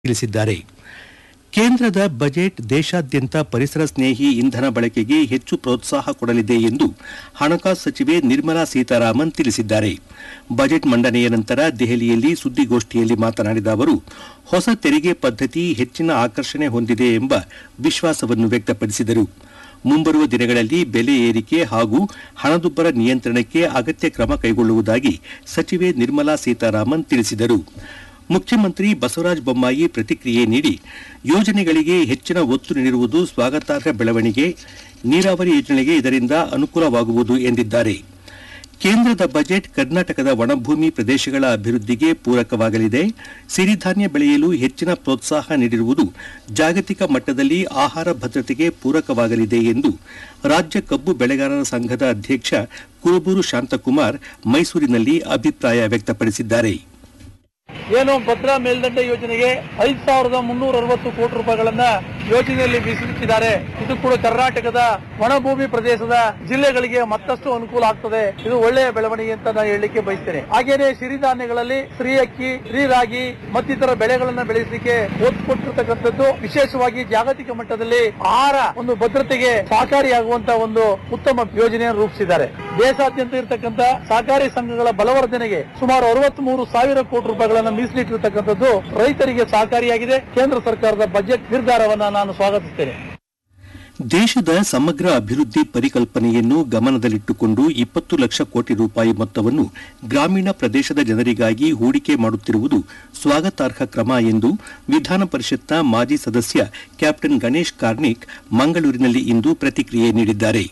ತಿಳಿಸಿದ್ದಾರೆ ಕೇಂದ್ರದ ಬಜೆಟ್ ದೇಶಾದ್ಯಂತ ಪರಿಸರ ಸ್ನೇಹಿ ಇಂಧನ ಬಳಕೆಗೆ ಹೆಚ್ಚು ಪ್ರೋತ್ಸಾಹ ಕೊಡಲಿದೆ ಎಂದು ಹಣಕಾಸು ಸಚಿವೆ ನಿರ್ಮಲಾ ಸೀತಾರಾಮನ್ ತಿಳಿಸಿದ್ದಾರೆ ಬಜೆಟ್ ಮಂಡನೆಯ ನಂತರ ದೆಹಲಿಯಲ್ಲಿ ಸುದ್ದಿಗೋಷ್ಠಿಯಲ್ಲಿ ಮಾತನಾಡಿದ ಅವರು ಹೊಸ ತೆರಿಗೆ ಪದ್ಧತಿ ಹೆಚ್ಚಿನ ಆಕರ್ಷಣೆ ಹೊಂದಿದೆ ಎಂಬ ವಿಶ್ವಾಸವನ್ನು ವ್ಯಕ್ತಪಡಿಸಿದರು ಮುಂಬರುವ ದಿನಗಳಲ್ಲಿ ಬೆಲೆ ಏರಿಕೆ ಹಾಗೂ ಹಣದುಬ್ಬರ ನಿಯಂತ್ರಣಕ್ಕೆ ಅಗತ್ಯ ಕ್ರಮ ಕೈಗೊಳ್ಳುವುದಾಗಿ ಸಚಿವೆ ನಿರ್ಮಲಾ ಸೀತಾರಾಮನ್ ತಿಳಿಸಿದರು ಮುಖ್ಯಮಂತ್ರಿ ಬಸವರಾಜ ಬೊಮ್ಮಾಯಿ ಪ್ರತಿಕ್ರಿಯೆ ನೀಡಿ ಯೋಜನೆಗಳಿಗೆ ಹೆಚ್ಚಿನ ಒತ್ತು ನೀಡಿರುವುದು ಸ್ವಾಗತಾರ್ಹ ಬೆಳವಣಿಗೆ ನೀರಾವರಿ ಯೋಜನೆಗೆ ಇದರಿಂದ ಅನುಕೂಲವಾಗುವುದು ಎಂದಿದ್ದಾರೆ ಕೇಂದ್ರದ ಬಜೆಟ್ ಕರ್ನಾಟಕದ ಒಣಭೂಮಿ ಪ್ರದೇಶಗಳ ಅಭಿವೃದ್ಧಿಗೆ ಪೂರಕವಾಗಲಿದೆ ಸಿರಿಧಾನ್ಯ ಬೆಳೆಯಲು ಹೆಚ್ಚಿನ ಪ್ರೋತ್ಸಾಹ ನೀಡಿರುವುದು ಜಾಗತಿಕ ಮಟ್ಟದಲ್ಲಿ ಆಹಾರ ಭದ್ರತೆಗೆ ಪೂರಕವಾಗಲಿದೆ ಎಂದು ರಾಜ್ಯ ಕಬ್ಬು ಬೆಳೆಗಾರರ ಸಂಘದ ಅಧ್ಯಕ್ಷ ಕುರುಬೂರು ಶಾಂತಕುಮಾರ್ ಮೈಸೂರಿನಲ್ಲಿ ಅಭಿಪ್ರಾಯ ವ್ಯಕ್ತಪಡಿಸಿದ್ದಾರೆ ಏನು ಭದ್ರಾ ಮೇಲ್ದಂಡೆ ಯೋಜನೆಗೆ ಐದು ಸಾವಿರದ ಮುನ್ನೂರ ಅರವತ್ತು ಕೋಟಿ ರೂಪಾಯಿಗಳನ್ನ ಯೋಜನೆಯಲ್ಲಿ ಮೀಸಲಿಟ್ಟಿದ್ದಾರೆ ಇದು ಕೂಡ ಕರ್ನಾಟಕದ ಒಣಭೂಮಿ ಪ್ರದೇಶದ ಜಿಲ್ಲೆಗಳಿಗೆ ಮತ್ತಷ್ಟು ಅನುಕೂಲ ಆಗ್ತದೆ ಇದು ಒಳ್ಳೆಯ ಬೆಳವಣಿಗೆ ಅಂತ ನಾನು ಹೇಳಲಿಕ್ಕೆ ಬಯಸ್ತೇನೆ ಹಾಗೇನೆ ಸಿರಿಧಾನ್ಯಗಳಲ್ಲಿ ಶ್ರೀ ಅಕ್ಕಿ ಶ್ರೀ ರಾಗಿ ಮತ್ತಿತರ ಬೆಳೆಗಳನ್ನ ಬೆಳೆಸಲಿಕ್ಕೆ ಒತ್ತು ಕೊಟ್ಟಿರ್ತಕ್ಕಂಥದ್ದು ವಿಶೇಷವಾಗಿ ಜಾಗತಿಕ ಮಟ್ಟದಲ್ಲಿ ಆಹಾರ ಒಂದು ಭದ್ರತೆಗೆ ಸಹಕಾರಿಯಾಗುವಂತ ಒಂದು ಉತ್ತಮ ಯೋಜನೆಯನ್ನು ರೂಪಿಸಿದ್ದಾರೆ ದೇಶಾದ್ಯಂತ ಇರತಕ್ಕಂತ ಸಹಕಾರಿ ಸಂಘಗಳ ಬಲವರ್ಧನೆಗೆ ಸುಮಾರು ಅರವತ್ತ್ ಮೂರು ಸಾವಿರ ಕೋಟಿ ರೂಪಾಯಿಗಳನ್ನ ಮೀಸಲಿಟ್ಟಿರ್ತಕ್ಕಂಥದ್ದು ರೈತರಿಗೆ ಸಹಕಾರಿಯಾಗಿದೆ ಕೇಂದ್ರ ಸರ್ಕಾರದ ಬಜೆಟ್ ನಿರ್ಧಾರವನ್ನ ನಾನು ಸ್ವಾಗತಿಸ್ತೇನೆ ದೇಶದ ಸಮಗ್ರ ಅಭಿವೃದ್ಧಿ ಪರಿಕಲ್ಪನೆಯನ್ನು ಗಮನದಲ್ಲಿಟ್ಟುಕೊಂಡು ಇಪ್ಪತ್ತು ಲಕ್ಷ ಕೋಟಿ ರೂಪಾಯಿ ಮೊತ್ತವನ್ನು ಗ್ರಾಮೀಣ ಪ್ರದೇಶದ ಜನರಿಗಾಗಿ ಹೂಡಿಕೆ ಮಾಡುತ್ತಿರುವುದು ಸ್ವಾಗತಾರ್ಹ ಕ್ರಮ ಎಂದು ವಿಧಾನ ಪರಿಷತ್ನ ಮಾಜಿ ಸದಸ್ಯ ಕ್ಯಾಪ್ಟನ್ ಗಣೇಶ್ ಕಾರ್ಣಿಕ್ ಮಂಗಳೂರಿನಲ್ಲಿ ಇಂದು ಪ್ರತಿಕ್ರಿಯೆ ನೀಡಿದ್ದಾರೆ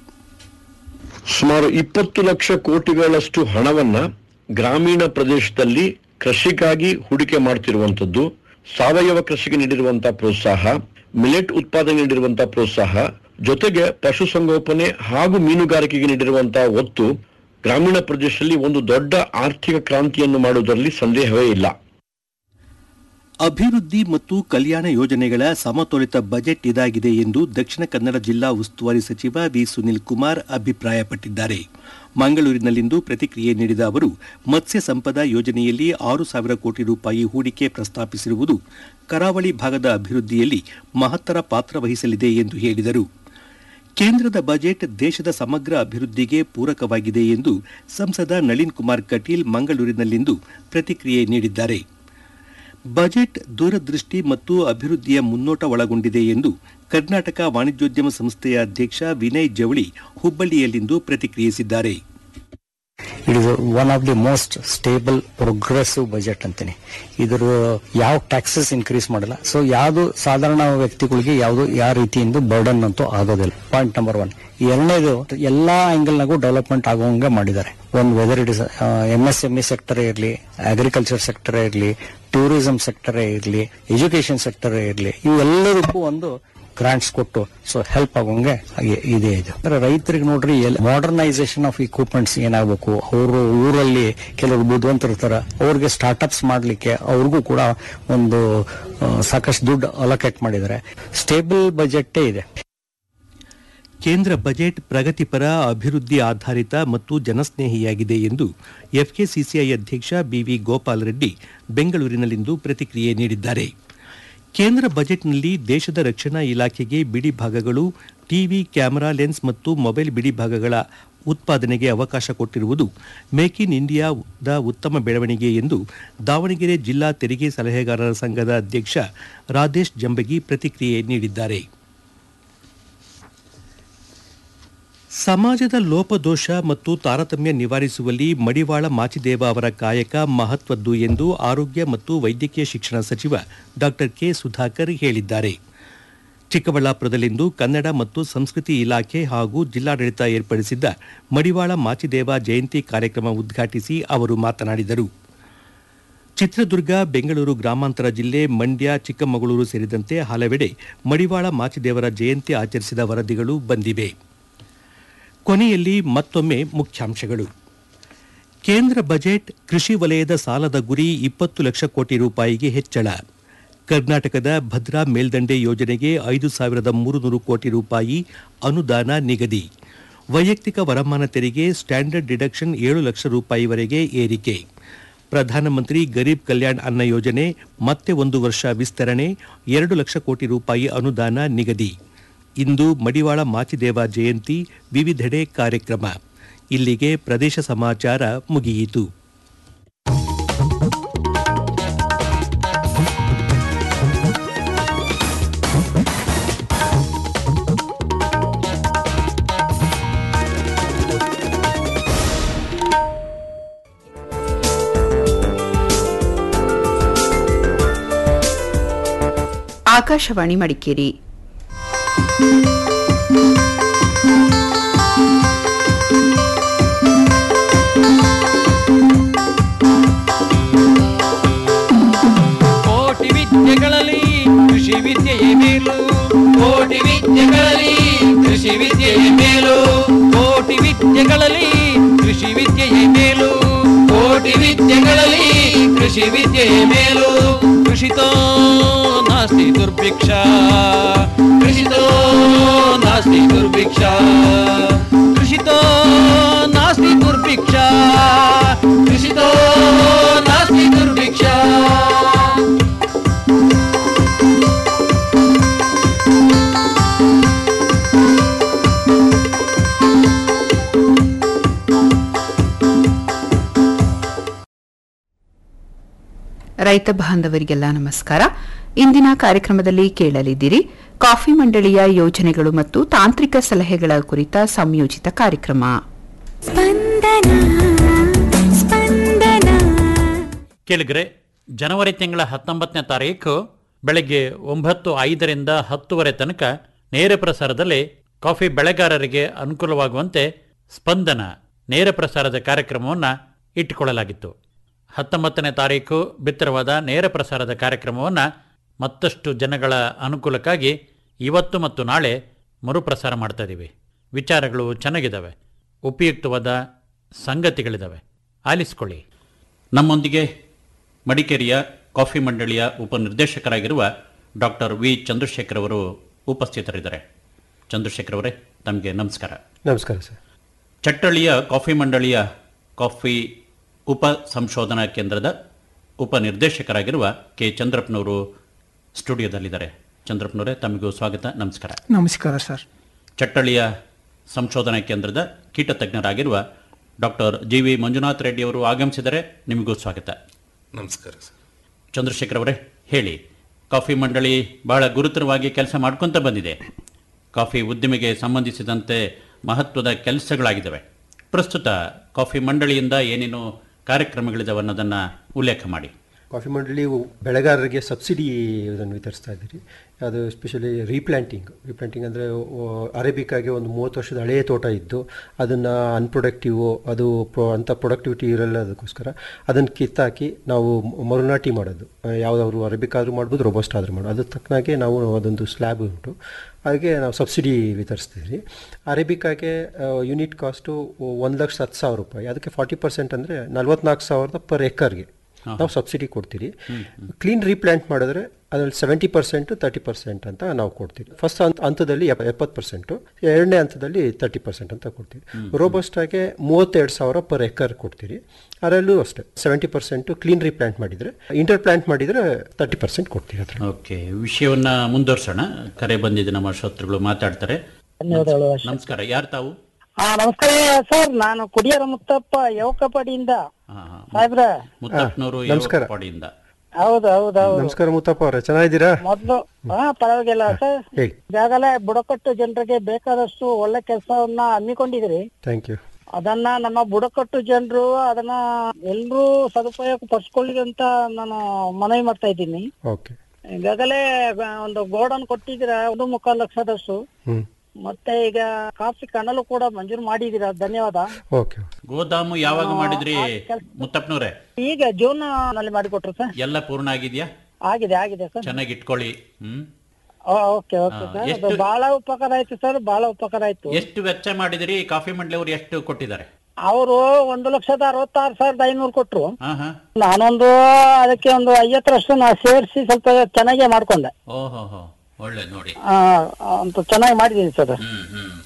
ಸುಮಾರು ಇಪ್ಪತ್ತು ಲಕ್ಷ ಕೋಟಿಗಳಷ್ಟು ಹಣವನ್ನ ಗ್ರಾಮೀಣ ಪ್ರದೇಶದಲ್ಲಿ ಕೃಷಿಗಾಗಿ ಹೂಡಿಕೆ ಮಾಡುತ್ತಿರುವಂತದ್ದು ಸಾವಯವ ಕೃಷಿಗೆ ನೀಡಿರುವಂತಹ ಪ್ರೋತ್ಸಾಹ ಮಿಲೆಟ್ ಉತ್ಪಾದನೆ ನೀಡಿರುವಂತಹ ಪ್ರೋತ್ಸಾಹ ಜೊತೆಗೆ ಪಶುಸಂಗೋಪನೆ ಹಾಗೂ ಮೀನುಗಾರಿಕೆಗೆ ನೀಡಿರುವಂತಹ ಒತ್ತು ಗ್ರಾಮೀಣ ಪ್ರದೇಶದಲ್ಲಿ ಒಂದು ದೊಡ್ಡ ಆರ್ಥಿಕ ಕ್ರಾಂತಿಯನ್ನು ಮಾಡುವುದರಲ್ಲಿ ಸಂದೇಹವೇ ಇಲ್ಲ ಅಭಿವೃದ್ಧಿ ಮತ್ತು ಕಲ್ಯಾಣ ಯೋಜನೆಗಳ ಸಮತೋಲಿತ ಬಜೆಟ್ ಇದಾಗಿದೆ ಎಂದು ದಕ್ಷಿಣ ಕನ್ನಡ ಜಿಲ್ಲಾ ಉಸ್ತುವಾರಿ ಸಚಿವ ವಿ ಸುನಿಲ್ ಕುಮಾರ್ ಅಭಿಪ್ರಾಯಪಟ್ಟಿದ್ದಾರೆ ಮಂಗಳೂರಿನಲ್ಲಿಂದು ಪ್ರತಿಕ್ರಿಯೆ ನೀಡಿದ ಅವರು ಮತ್ಸ್ಯ ಸಂಪದ ಯೋಜನೆಯಲ್ಲಿ ಆರು ಸಾವಿರ ಕೋಟಿ ರೂಪಾಯಿ ಹೂಡಿಕೆ ಪ್ರಸ್ತಾಪಿಸಿರುವುದು ಕರಾವಳಿ ಭಾಗದ ಅಭಿವೃದ್ಧಿಯಲ್ಲಿ ಮಹತ್ತರ ಪಾತ್ರ ವಹಿಸಲಿದೆ ಎಂದು ಹೇಳಿದರು ಕೇಂದ್ರದ ಬಜೆಟ್ ದೇಶದ ಸಮಗ್ರ ಅಭಿವೃದ್ಧಿಗೆ ಪೂರಕವಾಗಿದೆ ಎಂದು ಸಂಸದ ನಳಿನ್ ಕುಮಾರ್ ಕಟೀಲ್ ಮಂಗಳೂರಿನಲ್ಲಿಂದು ಪ್ರತಿಕ್ರಿಯೆ ನೀಡಿದ್ದಾರೆ ಬಜೆಟ್ ದೂರದೃಷ್ಟಿ ಮತ್ತು ಅಭಿವೃದ್ಧಿಯ ಮುನ್ನೋಟ ಒಳಗೊಂಡಿದೆ ಎಂದು ಕರ್ನಾಟಕ ವಾಣಿಜ್ಯೋದ್ಯಮ ಸಂಸ್ಥೆಯ ಅಧ್ಯಕ್ಷ ವಿನಯ್ ಜವಳಿ ಹುಬ್ಬಳ್ಳಿಯಲ್ಲಿಂದು ಪ್ರತಿಕ್ರಿಯಿಸಿದ್ದಾರೆ it is one of the most stable progressive budget ಅಂತೀನಿ ಇದ್ರ ಯಾವ ಟ್ಯಾಕ್ಸಸ್ ಇನ್ಕ್ರೀಸ್ ಮಾಡಲ್ಲ ಸೊ ಯಾವುದು ಸಾಧಾರಣ ವ್ಯಕ್ತಿಗಳಿಗೆ ಯಾವುದು ಯಾವ ರೀತಿಯಿಂದ ಬರ್ಡನ್ ಅಂತೂ ಆಗೋದಿಲ್ಲ ಪಾಯಿಂಟ್ ನಂಬರ್ ಒನ್ ಎರಡನೇದು ಎಲ್ಲಾ ಆಂಗಲ್ನಾಗೂ ಡೆವಲಪ್ಮೆಂಟ್ ಆಗುವಂಗೆ ಮಾಡಿದ್ದಾರೆ ಒಂದು whether it is M S M E sector ಇರಲಿ ಅಗ್ರಿಕಲ್ಚರ್ ಸೆಕ್ಟರ್ ಇರಲಿ ಟೂರಿಸಂ ಸೆಕ್ಟರ್ ಇರಲಿ ಎಜುಕೇಶನ್ ಸೆಕ್ಟರ್ ಇರಲಿ ಇವೆಲ್ಲದಕ್ಕೂ ಒಂದು ಗ್ರಾಂಟ್ಸ್ ಕೊಟ್ಟು ಸೊ ಹೆಲ್ಪ್ ಆಗೋಂಗೆ ಹಾಗೆ ಇದೆ ಇದು ಅಂದ್ರೆ ರೈತರಿಗೆ ನೋಡ್ರಿ ಮಾಡರ್ನೈಸೇಷನ್ ಆಫ್ ಇಕ್ವಿಪ್ಮೆಂಟ್ಸ್ ಏನಾಗಬೇಕು ಅವರು ಊರಲ್ಲಿ ಕೆಲವರು ಬುದ್ಧಿವಂತರಿರ್ತಾರ ಅವ್ರಿಗೆ ಸ್ಟಾರ್ಟ್ಅಪ್ಸ್ ಮಾಡ್ಲಿಕ್ಕೆ ಅವ್ರಿಗೂ ಕೂಡ ಒಂದು ಆ, ಸಾಕಷ್ಟು ದುಡ್ಡು ಅಲೋಕೇಟ್ ಮಾಡಿದ್ದಾರೆ ಸ್ಟೇಬಲ್ ಬಜೆಟ್ಟೇ ಇದೆ ಕೇಂದ್ರ ಬಜೆಟ್ ಪ್ರಗತಿಪರ ಅಭಿವೃದ್ಧಿ ಆಧಾರಿತ ಮತ್ತು ಜನಸ್ನೇಹಿಯಾಗಿದೆ ಎಂದು ಎಫ್ಕೆಸಿಸಿಐ ಅಧ್ಯಕ್ಷ ಬಿವಿ ಗೋಪಾಲ್ ರೆಡ್ಡಿ ಬೆಂಗಳೂರಿನಲ್ಲಿಂದು ಪ್ರತಿಕ್ರಿಯೆ ನೀಡಿದ್ದಾರೆ ಕೇಂದ್ರ ಬಜೆಟ್ನಲ್ಲಿ ದೇಶದ ರಕ್ಷಣಾ ಇಲಾಖೆಗೆ ಬಿಡಿ ಭಾಗಗಳು ಟಿವಿ ಕ್ಯಾಮೆರಾ ಲೆನ್ಸ್ ಮತ್ತು ಮೊಬೈಲ್ ಬಿಡಿ ಭಾಗಗಳ ಉತ್ಪಾದನೆಗೆ ಅವಕಾಶ ಕೊಟ್ಟಿರುವುದು ಮೇಕ್ ಇನ್ ಇಂಡಿಯಾದ ಉತ್ತಮ ಬೆಳವಣಿಗೆ ಎಂದು ದಾವಣಗೆರೆ ಜಿಲ್ಲಾ ತೆರಿಗೆ ಸಲಹೆಗಾರರ ಸಂಘದ ಅಧ್ಯಕ್ಷ ರಾಧೇಶ್ ಜಂಬಗಿ ಪ್ರತಿಕ್ರಿಯೆ ನೀಡಿದ್ದಾರೆ ಸಮಾಜದ ಲೋಪದೋಷ ಮತ್ತು ತಾರತಮ್ಯ ನಿವಾರಿಸುವಲ್ಲಿ ಮಡಿವಾಳ ಮಾಚಿದೇವ ಅವರ ಕಾಯಕ ಮಹತ್ವದ್ದು ಎಂದು ಆರೋಗ್ಯ ಮತ್ತು ವೈದ್ಯಕೀಯ ಶಿಕ್ಷಣ ಸಚಿವ ಡಾ ಕೆ ಸುಧಾಕರ್ ಹೇಳಿದ್ದಾರೆ ಚಿಕ್ಕಬಳ್ಳಾಪುರದಲ್ಲಿಂದು ಕನ್ನಡ ಮತ್ತು ಸಂಸ್ಕೃತಿ ಇಲಾಖೆ ಹಾಗೂ ಜಿಲ್ಲಾಡಳಿತ ಏರ್ಪಡಿಸಿದ್ದ ಮಡಿವಾಳ ಮಾಚಿದೇವ ಜಯಂತಿ ಕಾರ್ಯಕ್ರಮ ಉದ್ಘಾಟಿಸಿ ಅವರು ಮಾತನಾಡಿದರು ಚಿತ್ರದುರ್ಗ ಬೆಂಗಳೂರು ಗ್ರಾಮಾಂತರ ಜಿಲ್ಲೆ ಮಂಡ್ಯ ಚಿಕ್ಕಮಗಳೂರು ಸೇರಿದಂತೆ ಹಲವೆಡೆ ಮಡಿವಾಳ ಮಾಚಿದೇವರ ಜಯಂತಿ ಆಚರಿಸಿದ ವರದಿಗಳು ಬಂದಿವೆ ಕೊನೆಯಲ್ಲಿ ಮತ್ತೊಮ್ಮೆ ಮುಖ್ಯಾಂಶಗಳು ಕೇಂದ್ರ ಬಜೆಟ್ ಕೃಷಿ ವಲಯದ ಸಾಲದ ಗುರಿ ಇಪ್ಪತ್ತು ಲಕ್ಷ ಕೋಟಿ ರೂಪಾಯಿಗೆ ಹೆಚ್ಚಳ ಕರ್ನಾಟಕದ ಭದ್ರಾ ಮೇಲ್ದಂಡೆ ಯೋಜನೆಗೆ ಐದು ಸಾವಿರದ ಮೂರುನೂರು ಕೋಟಿ ರೂಪಾಯಿ ಅನುದಾನ ನಿಗದಿ ವೈಯಕ್ತಿಕ ವರಮಾನ ತೆರಿಗೆ ಸ್ಟ್ಯಾಂಡರ್ಡ್ ಡಿಡಕ್ಷನ್ ಏಳು ಲಕ್ಷ ರೂಪಾಯಿವರೆಗೆ ಏರಿಕೆ ಪ್ರಧಾನಮಂತ್ರಿ ಗರೀಬ್ ಕಲ್ಯಾಣ್ ಅನ್ನ ಯೋಜನೆ ಮತ್ತೆ ಒಂದು ವರ್ಷ ವಿಸ್ತರಣೆ ಎರಡು ಲಕ್ಷ ಕೋಟಿ ರೂಪಾಯಿ ಅನುದಾನ ನಿಗದಿ ಇಂದು ಮಡಿವಾಳ ಮಾಚಿದೇವ ಜಯಂತಿ ವಿವಿಧೆಡೆ ಕಾರ್ಯಕ್ರಮ ಇಲ್ಲಿಗೆ ಪ್ರದೇಶ ಸಮಾಚಾರ ಮುಗಿಯಿತು ಆಕಾಶವಾಣಿ ಮಡಿಕೇರಿ ಕೋಟಿ ವಿದ್ಯೆಗಳಲ್ಲಿ ಕೃಷಿ ವಿದ್ಯೆಯೇ ಮೇಲು ಕೋಟಿ ವಿದ್ಯೆಗಳಲ್ಲಿ ಕೃಷಿ ವಿದ್ಯೆಯೇ ಮೇಲು ಕೋಟಿ ವಿದ್ಯೆಗಳಲ್ಲಿ ಕೃಷಿ ವಿದ್ಯೆಯೇ ಮೇಲು ಕೋಟಿ ವಿದ್ಯೆಗಳಲ್ಲಿ ಕೃಷಿ ವಿದ್ಯೆಯೇ ಮೇಲು ಕೃಷಿತೋ ನಾಸ್ತಿ ದುರ್ಭಿಕ್ಷ ಕೃಷಿತೋ ನಾಸ್ತಿ ದುರ್ಭಿಕ್ಷ ಕೃಷಿತೋ ನಾಸ್ತಿ ದುರ್ಭಿಕ್ಷ ಕೃಷಿತೋ ನಾಸ್ತಿ ದುರ್ಭಿಕ್ಷ ರೈತ ಬಾಂಧವರಿಗೆಲ್ಲ ನಮಸ್ಕಾರ ಇಂದಿನ ಕಾರ್ಯಕ್ರಮದಲ್ಲಿ ಕೇಳಲಿದ್ದೀರಿ ಕಾಫಿ ಮಂಡಳಿಯ ಯೋಜನೆಗಳು ಮತ್ತು ತಾಂತ್ರಿಕ ಸಲಹೆಗಳ ಕುರಿತ ಸಂಯೋಜಿತ ಕಾರ್ಯಕ್ರಮ ಸ್ಪಂದನ ಸ್ಪಂದನ ಕೇಳಿದ್ರೆ ಜನವರಿ ತಿಂಗಳ ಹತ್ತೊಂಬತ್ತನೇ ತಾರೀಕು ಬೆಳಗ್ಗೆ ಒಂಬತ್ತು ಐದರಿಂದ ಹತ್ತುವರೆ ತನಕ ನೇರ ಪ್ರಸಾರದಲ್ಲಿ ಕಾಫಿ ಬೆಳೆಗಾರರಿಗೆ ಅನುಕೂಲವಾಗುವಂತೆ ಸ್ಪಂದನ ನೇರ ಪ್ರಸಾರದ ಕಾರ್ಯಕ್ರಮವನ್ನು ಇಟ್ಟುಕೊಳ್ಳಲಾಗಿತ್ತು ಹತ್ತೊಂಬತ್ತನೇ ತಾರೀಕು ಬಿತ್ತರವಾದ ನೇರ ಪ್ರಸಾರದ ಕಾರ್ಯಕ್ರಮವನ್ನು ಮತ್ತಷ್ಟು ಜನಗಳ ಅನುಕೂಲಕ್ಕಾಗಿ ಇವತ್ತು ಮತ್ತು ನಾಳೆ ಮರುಪ್ರಸಾರ ಮಾಡ್ತಾ ಇದ್ದೀವಿ ವಿಚಾರಗಳು ಚೆನ್ನಾಗಿದ್ದಾವೆ ಉಪಯುಕ್ತವಾದ ಸಂಗತಿಗಳಿದ್ದಾವೆ ಆಲಿಸ್ಕೊಳ್ಳಿ ನಮ್ಮೊಂದಿಗೆ ಮಡಿಕೇರಿಯ ಕಾಫಿ ಮಂಡಳಿಯ ಉಪನಿರ್ದೇಶಕರಾಗಿರುವ ಡಾಕ್ಟರ್ ವಿ ಚಂದ್ರಶೇಖರ್ ಅವರು ಉಪಸ್ಥಿತರಿದ್ದಾರೆ ಚಂದ್ರಶೇಖರ್ ಅವರೇ ತಮಗೆ ನಮಸ್ಕಾರ ನಮಸ್ಕಾರ ಸರ್ ಚಟ್ಟಳ್ಳಿಯ ಕಾಫಿ ಮಂಡಳಿಯ ಕಾಫಿ ಉಪ ಸಂಶೋಧನಾ ಕೇಂದ್ರದ ಉಪನಿರ್ದೇಶಕರಾಗಿರುವ ಕೆ ಚಂದ್ರಪ್ಪನವರು ಸ್ಟುಡಿಯೋದಲ್ಲಿದ್ದಾರೆ ಚಂದ್ರಪ್ಪನವರೇ ತಮಗೂ ಸ್ವಾಗತ ನಮಸ್ಕಾರ ನಮಸ್ಕಾರ ಸರ್ ಚಟ್ಟಳ್ಳಿಯ ಸಂಶೋಧನಾ ಕೇಂದ್ರದ ಕೀಟ ತಜ್ಞರಾಗಿರುವ doctor G V Manjunath Reddy ಅವರು ಆಗಮಿಸಿದರೆ ನಿಮಗೂ ಸ್ವಾಗತ ನಮಸ್ಕಾರ ಸರ್ ಚಂದ್ರಶೇಖರ್ ಅವರೇ ಹೇಳಿ ಕಾಫಿ ಮಂಡಳಿ ಬಹಳ ಗುರುತರವಾಗಿ ಕೆಲಸ ಮಾಡ್ಕೊಂತ ಬಂದಿದೆ ಕಾಫಿ ಉದ್ದಿಮೆಗೆ ಸಂಬಂಧಿಸಿದಂತೆ ಮಹತ್ವದ ಕೆಲಸಗಳಾಗಿದ್ದಾವೆ ಪ್ರಸ್ತುತ ಕಾಫಿ ಮಂಡಳಿಯಿಂದ ಏನೇನು ಕಾರ್ಯಕ್ರಮಗಳಿದಾವೆ ಅನ್ನೋದನ್ನು ಉಲ್ಲೇಖ ಮಾಡಿ ಕಾಫಿ ಮಂಡಳಿ ಬೆಳೆಗಾರರಿಗೆ ಸಬ್ಸಿಡಿ ಇದನ್ನು ವಿತರಿಸ್ತಾ ಇದ್ದೀರಿ ಅದು ಎಸ್ಪೆಷಲಿ ರೀಪ್ಲಾಂಟಿಂಗ್ ರೀಪ್ಲಾಂಟಿಂಗ್ ಅಂದರೆ ಅರೇಬಿಕಾಗೆ ಒಂದು ಮೂವತ್ತು ವರ್ಷದ ಹಳೆಯ ತೋಟ ಇದ್ದು ಅದನ್ನು ಅನ್ಪ್ರೊಡಕ್ಟಿವ್ ಅದು ಪ್ರೊ ಅಂಥ ಪ್ರೊಡಕ್ಟಿವಿಟಿ ಇರಲ್ಲ ಅದಕ್ಕೋಸ್ಕರ ಅದನ್ನು ಕಿತ್ತಾಕಿ ನಾವು ಮರುನಾಟಿ ಮಾಡೋದು ಯಾವುದಾದ್ರು ಅರೇಬಿಕ್ ಆದರೂ ಮಾಡ್ಬೋದು ರೋಬೋಸ್ಟ್ ಆದರೂ ಮಾಡೋದು ಅದ್ರ ತಕ್ಕನಾಗೆ ನಾವು ಅದೊಂದು ಸ್ಲ್ಯಾಬ್ ಉಂಟು ಹಾಗೆ ನಾವು ಸಬ್ಸಿಡಿ ವಿತರಿಸ್ತೀವಿ ಅರೇಬಿಕಾಗೆ ಯೂನಿಟ್ ಕಾಸ್ಟು ಒಂದು ಲಕ್ಷ ಹತ್ತು ಸಾವಿರ ರೂಪಾಯಿ ಅದಕ್ಕೆ ಫಾರ್ಟಿ ಪರ್ಸೆಂಟ್ ಅಂದರೆ ನಲ್ವತ್ನಾಲ್ಕು ಸಾವಿರದ ಪರ್ ಎಕರ್ಗೆ ನಾವು ಸಬ್ಸಿಡಿ ಕೊಡ್ತೀವಿ ಕ್ಲೀನ್ ರೀಪ್ಲಾಂಟ್ ಮಾಡಿದ್ರೆ ಅದರಲ್ಲಿ ಸೆವೆಂಟಿ ಪರ್ಸೆಂಟು ತರ್ಟಿ ಪರ್ಸೆಂಟ್ ಅಂತ ನಾವು ಕೊಡ್ತೀವಿ ಫಸ್ಟ್ ಹಂತ ಹಂತದಲ್ಲಿ ಎಪ್- ಎಪ್ಪತ್ತು ಪರ್ಸೆಂಟು ಎರಡನೇ ಹಂತದಲ್ಲಿ ತರ್ಟಿ ಪರ್ಸೆಂಟ್ ಅಂತ ಕೊಡ್ತೀವಿ ರೋಬೋಸ್ಟಾಗೆ ಮೂವತ್ತೆರಡು ಸಾವಿರ ಪರ್ ಎಕರ್ ಕೊಡ್ತೀವಿ ಅದರಲ್ಲೂ ಅಷ್ಟೇ ಸೆವೆಂಟಿ ಪರ್ಸೆಂಟು ಕ್ಲೀನ್ ರೀಪ್ಲಾಂಟ್ ಮಾಡಿದರೆ ಇಂಟರ್ ಪ್ಲಾಂಟ್ ಮಾಡಿದರೆ ತರ್ಟಿ ಪರ್ಸೆಂಟ್ ಕೊಡ್ತೀವಿ ಅದ್ರ ಓಕೆ ವಿಷಯವನ್ನ ಮುಂದುವರ್ಸೋಣ ಕರೆ ಬಂದಿದೆ ನಮ್ಮ ಶ್ರೋತೃಗಳು ಮಾತಾಡ್ತಾರೆ ನಮಸ್ಕಾರ ಯಾರು ತಾವು ಹಾ ನಮಸ್ಕಾರ ಸರ್ ನಾನು ಕುಡಿಯರ ಮುತ್ತಪ್ಪ ಯವಕಪಡಿಯಿಂದ ಹಾ, ಹಾ. ಸಾಹೇಬ್ರ ಮುತ್ತಪ್ಪನವರು ನಮಸ್ಕಾರ. ಪಾಡಿಯಿಂದ ಹೌದು ಹೌದು ಹೌದು ನಮಸ್ಕಾರ ಮುತ್ತಪ್ಪ ಅವರೇ ಚೆನ್ನಾಗಿದ್ದೀರಾ ಮೊದ್ಲು ಹಾ ಪರವಾಗಿಲ್ಲ ಸರ್ ಹೇಳಿ ಈಗಾಗಲೇ ಬುಡಕಟ್ಟು ಜನರಿಗೆ ಬೇಕಾದಷ್ಟು ಒಳ್ಳೆ ಕೆಲಸವನ್ನ ಹಮ್ಮಿಕೊಂಡಿದ್ರಿ ಥ್ಯಾಂಕ್ ಯು ಅದನ್ನ ನಮ್ಮ ಬುಡಕಟ್ಟು ಜನರು ಅದನ್ನ ಎಲ್ರೂ ಸದುಪಯೋಗ ಪಡಿಸ್ಕೊಳ್ಳಿ ಅಂತ ನಾನು ಮನವಿ ಮಾಡ್ತಾ ಇದ್ದೀನಿ ಓಕೆ ಈಗಾಗಲೇ ಗ- ಒಂದು ಗೋಡನ್ ಕೊಟ್ಟಿದ್ದೀರಾ ಒಂದು ಮುಕ್ಕಾಲು ಲಕ್ಷದಷ್ಟು ಹ್ಞೂ ಮತ್ತೆ ಈಗ ಕಾಫಿ ಕಣಲು ಕೂಡ ಮಂಜೂರು ಮಾಡಿದ್ದೀರಾ ಧನ್ಯವಾದ ಓಕೆ ಗೋದಾಮು ಯಾವಾಗ ಮಾಡಿದ್ರಿ ಮುತ್ತಪ್ಪನವ್ರೆ ಈಗ ಜೂನ್ ನಲ್ಲಿ ಮಾಡಿಕೊಟ್ರು ಸರ್ ಎಲ್ಲ ಪೂರ್ಣ ಆಗಿದ್ಯಾ ಆಗಿದೆ ಆಗಿದೆ ಸರ್ ಚೆನ್ನಾಗಿ ಇಟ್ಕೊಳ್ಳಿ ಹ್ಮ್ ಓಕೆ ಓಕೆ ಹಾ, ಸರ್ ಅದು ಎಷ್ಟು- ಬಹಳ ಉಪಕಾರ ಆಯ್ತು ಸರ್ ಬಹಳ ಉಪಕಾರ ಆಯ್ತು ಎಷ್ಟು ವೆಚ್ಚ ಮಾಡಿದಿರಿ ಕಾಫಿ ಮಂಡಳಿ ಅವರು ಎಷ್ಟು ಕೊಟ್ಟಿದ್ದಾರೆ ಅವರು ಒಂದು ಲಕ್ಷದ ಅರವತ್ತಾರು ಸಾವಿರದ ಐನೂರು ಕೊಟ್ರು ಹಾ ಹಾ ನಾನೊಂದು ಅದಕ್ಕೆ ಒಂದು ಐವತ್ತರಷ್ಟು ನಾ ಸೇರಿಸಿ ಸ್ವಲ್ಪ ಚೆನ್ನಾಗೇ ಮಾಡ್ಕೊಂಡೆ ಓಹೋ ಹೋ ಒಳ್ಳೆ ನೋಡಿ ಆ, ಅಂತ ಚೆನ್ನಾಗಿ ಮಾಡಿದ್ದೀನಿ ಸರ್ ಹ್ಮ್ ಹ್ಮ್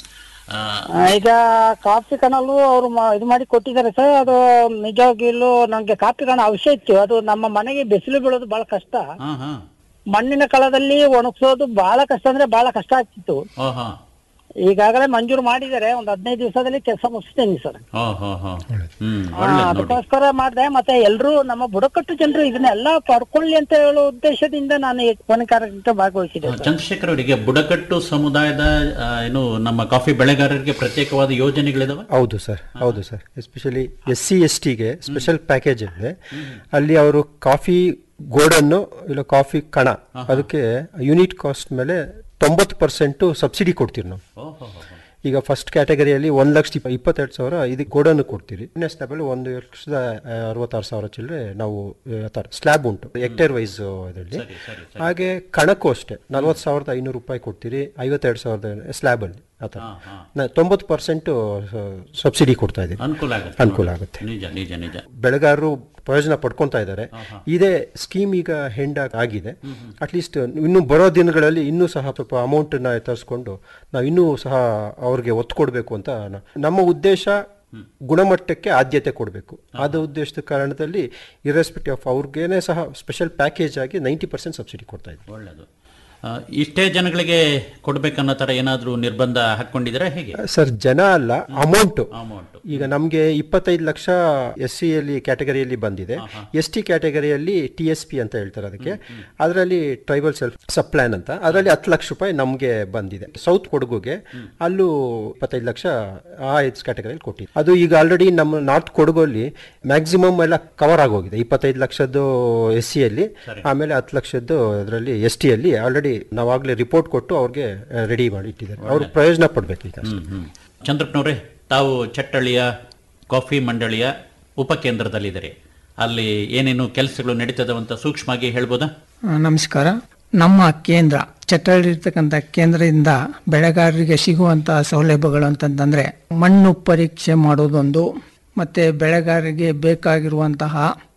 ಆ, ಆ, ಈಗ ಕಾಫಿ ಕಣಲು ಅವರು ಇದು ಮಾಡಿ ಕೊಟ್ಟಿದ್ದಾರೆ ಸರ್ ಅದು ನಿಜವಾಗಿಲು ನಂಗೆ ಕಾಫಿ ಕಣ ಅವಶ್ಯ ಇತ್ತು ಅದು ನಮ್ಮ ಮನೆಗೆ ಬಿಸಿಲು ಬೀಳೋದು ಬಹಳ ಕಷ್ಟ ಹಾ ಹಾ ಮಣ್ಣಿನ ಕಳದಲ್ಲಿ ಒಣಗಿಸೋದು ಬಹಳ ಕಷ್ಟ ಅಂದ್ರೆ ಬಹಳ ಕಷ್ಟ ಆಗ್ತಿತ್ತು ಓಹೋ ಈಗಾಗಲೇ ಮಂಜೂರು ಮಾಡಿದ್ದಾರೆ ಒಂದು ಹದಿನೈದು ದಿವಸದಲ್ಲಿ ಕೆಲಸ ಮುಗಿಸ್ತೀನಿ ಸರ್ ಓಹೋ ಹೋ ಹ್ಮ್ ಆ, ಒಳ್ಳೇದು ನೋಡಿ ಅದಕ್ಕೋಸ್ಕರ ಮಾಡಿದೆ ಮತ್ತೆ ಎಲ್ರು ನಮ್ಮ ಬುಡಕಟ್ಟು ಜನರು ಇದನ್ನೆಲ್ಲ ಪಡ್ಕೊಳ್ಳಿ ಅಂತ ಹೇಳೋ ಉದ್ದೇಶದಿಂದ ನಾನು ಈ ಕೊನೆ ಕಾರ್ಯಕ್ರಮಕ್ಕೆ ಭಾಗವಹಿಸಿದೆ ಸರ್. ಚಂದ್ರಶೇಖರ್ ಅವರಿಗೆ ಬುಡಕಟ್ಟು ಸಮುದಾಯದ ಆ, ಏನು ನಮ್ಮ ಕಾಫಿ ಬೆಳೆಗಾರರಿಗೆ ಪ್ರತ್ಯೇಕವಾದ ಯೋಜನೆಗಳಿದಾವೆ ಹೌದು ಸರ್ ಹೌದು sir especially S C S ಟಿಗೆ ಸ್ಪೆಷಲ್ ಪ್ಯಾಕೇಜ್ ಇದೆ ಅಲ್ಲಿ ಅವರು ಕಾಫಿ ಗೋಡನ್ನು ಇಲ್ಲ ಕಾಫಿ ಕಣ ಅದಕ್ಕೆ ಯೂನಿಟ್ ಕಾಸ್ಟ್ ಮೇಲೆ ತೊಂಬತ್ತು ಪರ್ಸೆಂಟು ಸಬ್ಸಿಡಿ ಕೊಡ್ತೀವಿ ನಾವು ಓಹೋ ಈಗ ಫಸ್ಟ್ ಕ್ಯಾಟಗರಿಯಲ್ಲಿ ಒಂದು ಲಕ್ಷದ ಇಪ್ಪ- ಇಪ್ಪತ್ತೆರಡು ಸಾವಿರ ಇದಕ್ಕೆ ಗೋಡನ್ನು ಕೊಡ್ತೀರಿ ಇನ್ನೆಸ್ಟ್ ಲೆವೆಲ್ ಒಂದು ಲಕ್ಷದ ಆ, ಅರವತ್ತಾರು ಸಾವಿರ ಚಿಲ್ಲರೆ ನಾವು ಸ್ಲ್ಯಾಬ್ ಉಂಟು ಹೆಕ್ಟೇರ್ ವೈಸ್ ಇದರಲ್ಲಿ ಸರಿ ಸರಿ ಸರಿ ಹಾಗೆ ಕಣಕ್ಕೂ ಅಷ್ಟೇ ನಲ್ವತ್ತು ಸಾವಿರದ ಐನೂರು ರೂಪಾಯಿ ಕೊಡ್ತೀರಿ ಐವತ್ತೆರಡು ಸಾವಿರದ ಸ್ಲ್ಯಾಬಲ್ಲಿ ಆ ಥರ ಹಾ ಹಾ ನಾ ತೊಂಬತ್ತು ಪರ್ಸೆಂಟು ಸಬ್ಸಿಡಿ ಕೊಡ್ತಾ ಇದ್ದೀವಿ ಅನುಕೂಲ ಆಗುತ್ತೆ ಅನುಕೂಲ ನೋಡಿ. ಆಗುತ್ತೆ. ನಿಜ ನಿಜ ನಿಜ ಬೆಳೆಗಾರರು ಪ್ರಯೋಜನ ಪಡ್ಕೊತಾ ಇದ್ದಾರೆ ಇದೇ ಸ್ಕೀಮ್ ಈಗ ಹೆಂಡ್ ಆಗಿದೆ ಅಟ್ಲೀಸ್ಟ್ ಇನ್ನು ಬರೋ ದಿನಗಳಲ್ಲಿ ಇನ್ನೂ ಸಹ ಸ್ವಲ್ಪ ಅಮೌಂಟನ್ನ ತರಿಸ್ಕೊಂಡು ನಾವು ಇನ್ನೂ ಸಹ ಅವ್ರಿಗೆ ಒತ್ತು ಕೊಡಬೇಕು ಅಂತ ನ- ನಮ್ಮ ಉದ್ದೇಶ ಗುಣಮಟ್ಟಕ್ಕೆ ಆದ್ಯತೆ ಕೊಡಬೇಕು ಆದ ಉದ್ದೇಶದ ಕಾರಣದಲ್ಲಿ ಇರೆಸ್ಪೆಕ್ಟಿವ್ ಆಫ್ ಅವ್ರಿಗೇನೆ ಸಹ ಸ್ಪೆಷಲ್ ಪ್ಯಾಕೇಜ್ ಆಗಿ ನೈಂಟಿ ಪರ್ಸೆಂಟ್ ಸಬ್ಸಿಡಿ ಕೊಡ್ತಾ ಇದ್ದೀವಿ ಒಳ್ಳೇದು ಆ, ಇಷ್ಟೇ ಜನಗಳಿಗೆ ಕೊಡ್ಬೇಕನ್ನೋ ತರ ಏನಾದ್ರೂ ನಿರ್ಬಂಧ ಹಾಕೊಂಡಿದ್ರೆ ಹೇಗೆ ಸರ್ ಜನ ಅಲ್ಲ ಅಮೌಂಟು ಅಮೌಂಟ್ ಈಗ ನಮಗೆ ಇಪ್ಪತ್ತೈದು ಲಕ್ಷ ಎಸ್ ಸಿ ಅಲ್ಲಿ ಕ್ಯಾಟಗರಿಯಲ್ಲಿ ಬಂದಿದೆ ಎಸ್ ಟಿ ಕ್ಯಾಟಗರಿಯಲ್ಲಿ ಟಿ ಎಸ್ ಪಿ ಅಂತ ಹೇಳ್ತಾರೆ ಅದಕ್ಕೆ ಅದರಲ್ಲಿ ಟ್ರೈಬಲ್ ಸೆಲ್ಫ್ ಸಬ್ ಪ್ಲಾನ್ ಅಂತ ಅದರಲ್ಲಿ ಹತ್ತು ಲಕ್ಷ ರೂಪಾಯಿ ನಮಗೆ ಬಂದಿದೆ ಸೌತ್ ಕೊಡಗುಗೆ ಅಲ್ಲೂ ಇಪ್ಪತ್ತೈದು ಲಕ್ಷ ಆ ಎಸ್ ಕ್ಯಾಟಗರಿಯಲ್ಲಿ ಕೊಟ್ಟಿದೆ ಅದು ಈಗ ಆಲ್ರೆಡಿ ನಮ್ಮ ನಾರ್ತ್ ಕೊಡಗಲ್ಲಿ ಮ್ಯಾಕ್ಸಿಮಮ್ ಎಲ್ಲ ಕವರ್ ಆಗೋಗಿದೆ ಇಪ್ಪತ್ತೈದು ಲಕ್ಷದ್ದು ಎಸ್ ಸಿ ಅಲ್ಲಿ ಆಮೇಲೆ ಹತ್ತು ಲಕ್ಷದ್ದು ಅದರಲ್ಲಿ ಎಸ್ ಟಿ ಅಲ್ಲಿ ಆಲ್ರೆಡಿ ನಾವಾಗಲೇ ರಿಪೋರ್ಟ್ ಕೊಟ್ಟು ಅವ್ರಿಗೆ ರೆಡಿ ಮಾಡಿ ಇಟ್ಟಿದ್ದಾರೆ ಅವ್ರು ಪ್ರಯೋಜನ ಪಡ್ಬೇಕು ಈಗ ಅಷ್ಟೇ. ಹ್ಮ್ ಹ್ಮ್ ಚಂದ್ರಪ್ಪನವ್ರೆ ತಾವು ಚಟ್ಟಳ್ಳಿಯ ಕಾಫಿ ಮಂಡಳಿಯ ಉಪಕೇಂದ್ರದಲ್ಲಿದ್ದೀರಿ ಅಲ್ಲಿ ಏನೇನು ಕೆಲಸಗಳು ನಡೀತದವ ಅಂತ ಸೂಕ್ಷ್ಮವಾಗಿ ಹೇಳ್ಬೋದಾ ಆ, ನಮಸ್ಕಾರ ನಮ್ಮ ಕೇಂದ್ರ ಚಟ್ಟಳ್ಳಿರ್ತಕ್ಕಂಥ ಕೇಂದ್ರದಿಂದ ಬೆಳೆಗಾರರಿಗೆ ಸಿಗುವಂತಹ ಸೌಲಭ್ಯಗಳು ಅಂತಂತಂದ್ರೆ ಮಣ್ಣು ಪರೀಕ್ಷೆ ಮಾಡೋದೊಂದು ಮತ್ತೆ ಬೆಳೆಗಾರರಿಗೆ ಬೇಕಾಗಿರುವಂತಹ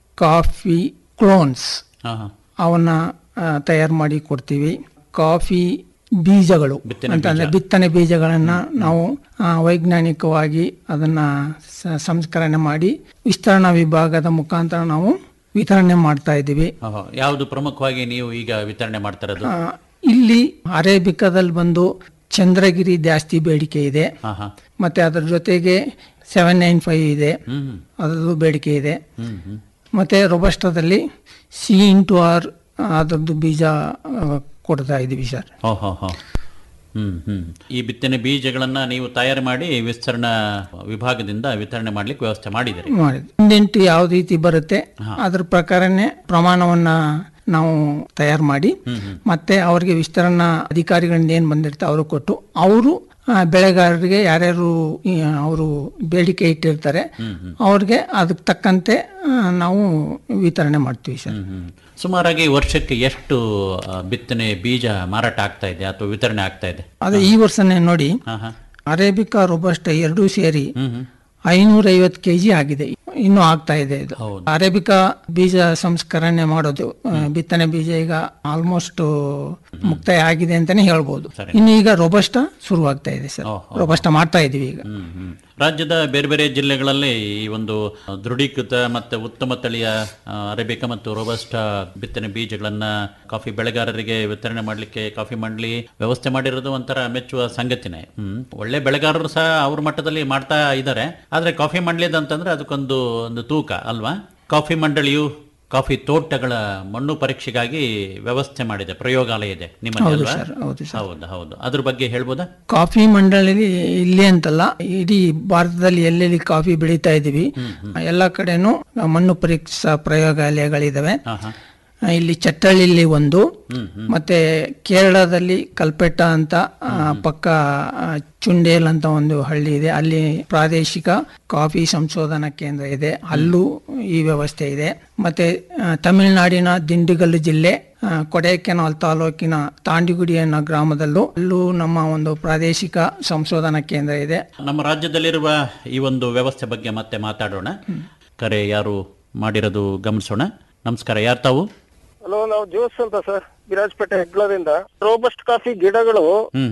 ಕಾಫಿ ಕ್ಲೋನ್ಸ್ ಹಾ ಹಾ ಅವನ್ನ ತಯಾರು ಮಾಡಿ ಕೊಡ್ತೀವಿ ಕಾಫಿ ಬೀಜಗಳು ಬಿತ್ತನೆ ಅಂತಂದ್ರೆ ಬಿತ್ತನೆ ಬೀಜಗಳನ್ನ ನಾವು ಆ, ವೈಜ್ಞಾನಿಕವಾಗಿ ಅದನ್ನ ಸ- ಸಂಸ್ಕರಣೆ ಮಾಡಿ ವಿಸ್ತರಣಾ ವಿಭಾಗದ ಮುಖಾಂತರ ನಾವು ವಿತರಣೆ ಮಾಡ್ತಾ ಇದ್ದೀವಿ ಓಹೋ, ಯಾವುದು ಪ್ರಮುಖವಾಗಿ ನೀವು ಈಗ ವಿತರಣೆ ಮಾಡ್ತಾ ಇರೋದು ಆ, ಇಲ್ಲಿ ಅರೇಬಿಕಾದಲ್ಲಿ ಬಂದು ಚಂದ್ರಗಿರಿ ಜಾಸ್ತಿ ಬೇಡಿಕೆ ಇದೆ ಹಾ ಹಾ ಮತ್ತೆ ಅದರ ಜೊತೆಗೆ ಸೆವೆನ್ ನೈನ್ ಫೈವ್ ಇದೆ ಹ್ಮ್ ಅದರದ್ದು ಬೇಡಿಕೆ ಇದೆ ಹ್ಮ್ ಹ್ಮ್ ಮತ್ತೆ ರೊಬಸ್ಟದಲ್ಲಿ ಸಿ ಇಂಟು ಆರ್ ಅದರದ್ದು ಬೀಜ ಆ, ಕೊಡ್ತಾ ಇದ್ದೀವಿ ಸರ್ ಹೋ ಹೋ ಹೋ ಹ್ಮ್ ಹ್ಮ್ ಈ ಬಿತ್ತನೆ ಬೀಜಗಳನ್ನ ನೀವು ತಯಾರು ಮಾಡಿ ವಿಸ್ತರಣಾ ವಿಭಾಗದಿಂದ ವಿತರಣೆ ಮಾಡ್ಲಿಕ್ಕೆ ವ್ಯವಸ್ಥೆ ಮಾಡಿದಿರಿ ಮಾಡಿದ್ವಿ ಇಂಡೆಂಟ್ ಯಾವ ರೀತಿ ಬರುತ್ತೆ ಅದ್ರ ಪ್ರಕಾರನೇ ಪ್ರಮಾಣವನ್ನ ನಾವು ತಯಾರು ಮಾಡಿ ಮತ್ತೆ ಅವರಿಗೆ ವಿಸ್ತರಣಾ ಅಧಿಕಾರಿಗಳಿಂದ ಏನ್ ಬಂದಿರುತ್ತೆ ಅವರು ಕೊಟ್ಟು ಅವರು ಬೆಳೆಗಾರರಿಗೆ ಯಾರ್ಯಾರು ಅವರು ಬೇಡಿಕೆ ಇಟ್ಟಿರ್ತಾರೆ ಅವ್ರಿಗೆ ಅದಕ್ಕೆ ತಕ್ಕಂತೆ ಆ, ನಾವು ವಿತರಣೆ ಮಾಡ್ತೀವಿ ಸರ್ ಹ್ಮ್ ಹ್ಮ್ ಸುಮಾರಾಗಿ ವರ್ಷಕ್ಕೆ ಎಷ್ಟು ಆ, ಬಿತ್ತನೆ ಬೀಜ ಮಾರಾಟ ಆಗ್ತಾ ಇದೆ ಅಥವಾ ವಿತರಣೆ ಆಗ್ತಾ ಇದೆ ಅದೇ ಈ ವರ್ಷನೇ ನೋಡಿ ಹಾ ಹಾ ಅರೇಬಿಕಾ ರೋಬಸ್ಟ್ ಎರಡೂ ಸೇರಿ ಹ್ಮ್ ಹ್ಮ್ ಐನೂರ ಐವತ್ತು ಕೆಜಿ ಆಗಿದೆ ಇನ್ನೂ ಆಗ್ತಾ ಇದೆ ಇದು ಹೌದು. ಅರೇಬಿಕಾ ಬೀಜ ಸಂಸ್ಕರಣೆ ಮಾಡೋದು ಆ, ಬಿತ್ತನೆ ಬೀಜ ಈಗ ಆಲ್ಮೋಸ್ಟ್ ಮುಕ್ತಾಯ ಆಗಿದೆ ಅಂತಾನೆ ಹೇಳ್ಬೋದು ಸರಿ. ಇನ್ನು ಈಗ ರೋಬಸ್ಟ ಶುರುವಾಗ್ತಾ ಇದೆ ಸರ್ ಓಹ್, ಓಹ್. ರೋಬಸ್ಟ ಮಾಡ್ತಾ ಇದೀವಿ ಈಗ ಹ್ಮ್ ಹ್ಮ್ ರಾಜ್ಯದ ಬೇರೆ ಬೇರೆ ಜಿಲ್ಲೆಗಳಲ್ಲಿ ಈ ಒಂದು ದೃಢೀಕೃತ ಮತ್ತೆ ಉತ್ತಮ ತಳಿಯ ಆ, ಅರೇಬಿಕಾ ಮತ್ತು ರೋಬಸ್ಟ ಬಿತ್ತನೆ ಬೀಜಗಳನ್ನ ಕಾಫಿ ಬೆಳೆಗಾರರಿಗೆ ವಿತರಣೆ ಮಾಡಲಿಕ್ಕೆ ಕಾಫಿ ಮಂಡಳಿ ವ್ಯವಸ್ಥೆ ಮಾಡಿರೋದು ಒಂಥರ ಮೆಚ್ಚುವ ಸಂಗತಿನೇ ಹ್ಮ್ ಒಳ್ಳೆ ಬೆಳೆಗಾರರು ಸಹ ಅವ್ರ ಮಟ್ಟದಲ್ಲಿ ಮಾಡ್ತಾ ಇದ್ದಾರೆ ಆದ್ರೆ ಕಾಫಿ ಮಂಡಳಿದ ಅಂತಂದ್ರೆ ಅದಕ್ಕೊಂದು ಒಂದು ತೂಕ ಅಲ್ವಾ ಕಾಫಿ ಮಂಡಳಿಯು ಕಾಫಿ ತೋಟಗಳ ಮಣ್ಣು ಪರೀಕ್ಷೆಗಾಗಿ ವ್ಯವಸ್ಥೆ ಮಾಡಿದೆ ಪ್ರಯೋಗಾಲಯ ಇದೆ ನಿಮ್ಮಲ್ಲಿ ಹೌದು ಅಲ್ವಾ ಸರ್, ಹೌದು ಸರ್. ಹೌದು ಹೌದು ಅದ್ರ ಬಗ್ಗೆ ಹೇಳ್ಬೋದಾ ಕಾಫಿ ಮಂಡಳಿ ಇಲ್ಲಿ ಅಂತಲ್ಲ ಇಡೀ ಭಾರತದಲ್ಲಿ ಎಲ್ಲೆಲ್ಲಿ ಕಾಫಿ ಬೆಳೀತಾ ಇದೀವಿ ಎಲ್ಲ ಕಡೆನೂ ಮಣ್ಣು ಪರೀಕ್ಷಾ ಪ್ರಯೋಗಾಲಯಗಳಿದಾವೆ ಹಾ ಹಾ ಆ, ಇಲ್ಲಿ ಚಟ್ಟಳ್ಳಿಲಿ ಒಂದು ಮತ್ತೆ ಕೇರಳದಲ್ಲಿ ಕಲ್ಪೆಟ್ಟ ಅಂತ ಆ, ಪಕ್ಕ ಆ, ಚುಂಡೇಲ್ ಅಂತ ಒಂದು ಹಳ್ಳಿ ಇದೆ ಅಲ್ಲಿ ಪ್ರಾದೇಶಿಕ ಕಾಫಿ ಸಂಶೋಧನಾ ಕೇಂದ್ರ ಇದೆ ಅಲ್ಲೂ ಈ ವ್ಯವಸ್ಥೆ ಇದೆ ಮತ್ತೆ ಆ, ತಮಿಳುನಾಡಿನ ದಿಂಡಿಗಲ್ಲು ಜಿಲ್ಲೆ ಆ, ಕೊಡೈಕೆನಾಲ್ ತಾಲೂಕಿನ ತಾಂಡಿಗುಡಿ ಅನ್ನೋ ಗ್ರಾಮದಲ್ಲೂ ಅಲ್ಲೂ ನಮ್ಮ ಒಂದು ಪ್ರಾದೇಶಿಕ ಸಂಶೋಧನಾ ಕೇಂದ್ರ ಇದೆ ನಮ್ಮ ರಾಜ್ಯದಲ್ಲಿರುವ ಈ ಒಂದು ವ್ಯವಸ್ಥೆ ಬಗ್ಗೆ ಮತ್ತೆ ಮಾತಾಡೋಣ ಕರೆ ಯಾರು ಮಾಡಿರೋದು ಗಮನಿಸೋಣ ನಮಸ್ಕಾರ ಯಾರು ತಾವು ಹಲೋ ನಾವು ಜೋಸ್ ಅಂತ ಸರ್ ವಿರಾಜಪೇಟೆ ಹೆಗ್ಲದಿಂದ ರೋಬಸ್ಟ್ ಕಾಫಿ ಗಿಡಗಳು ಹ್ಮ್ ಹ್ಮ್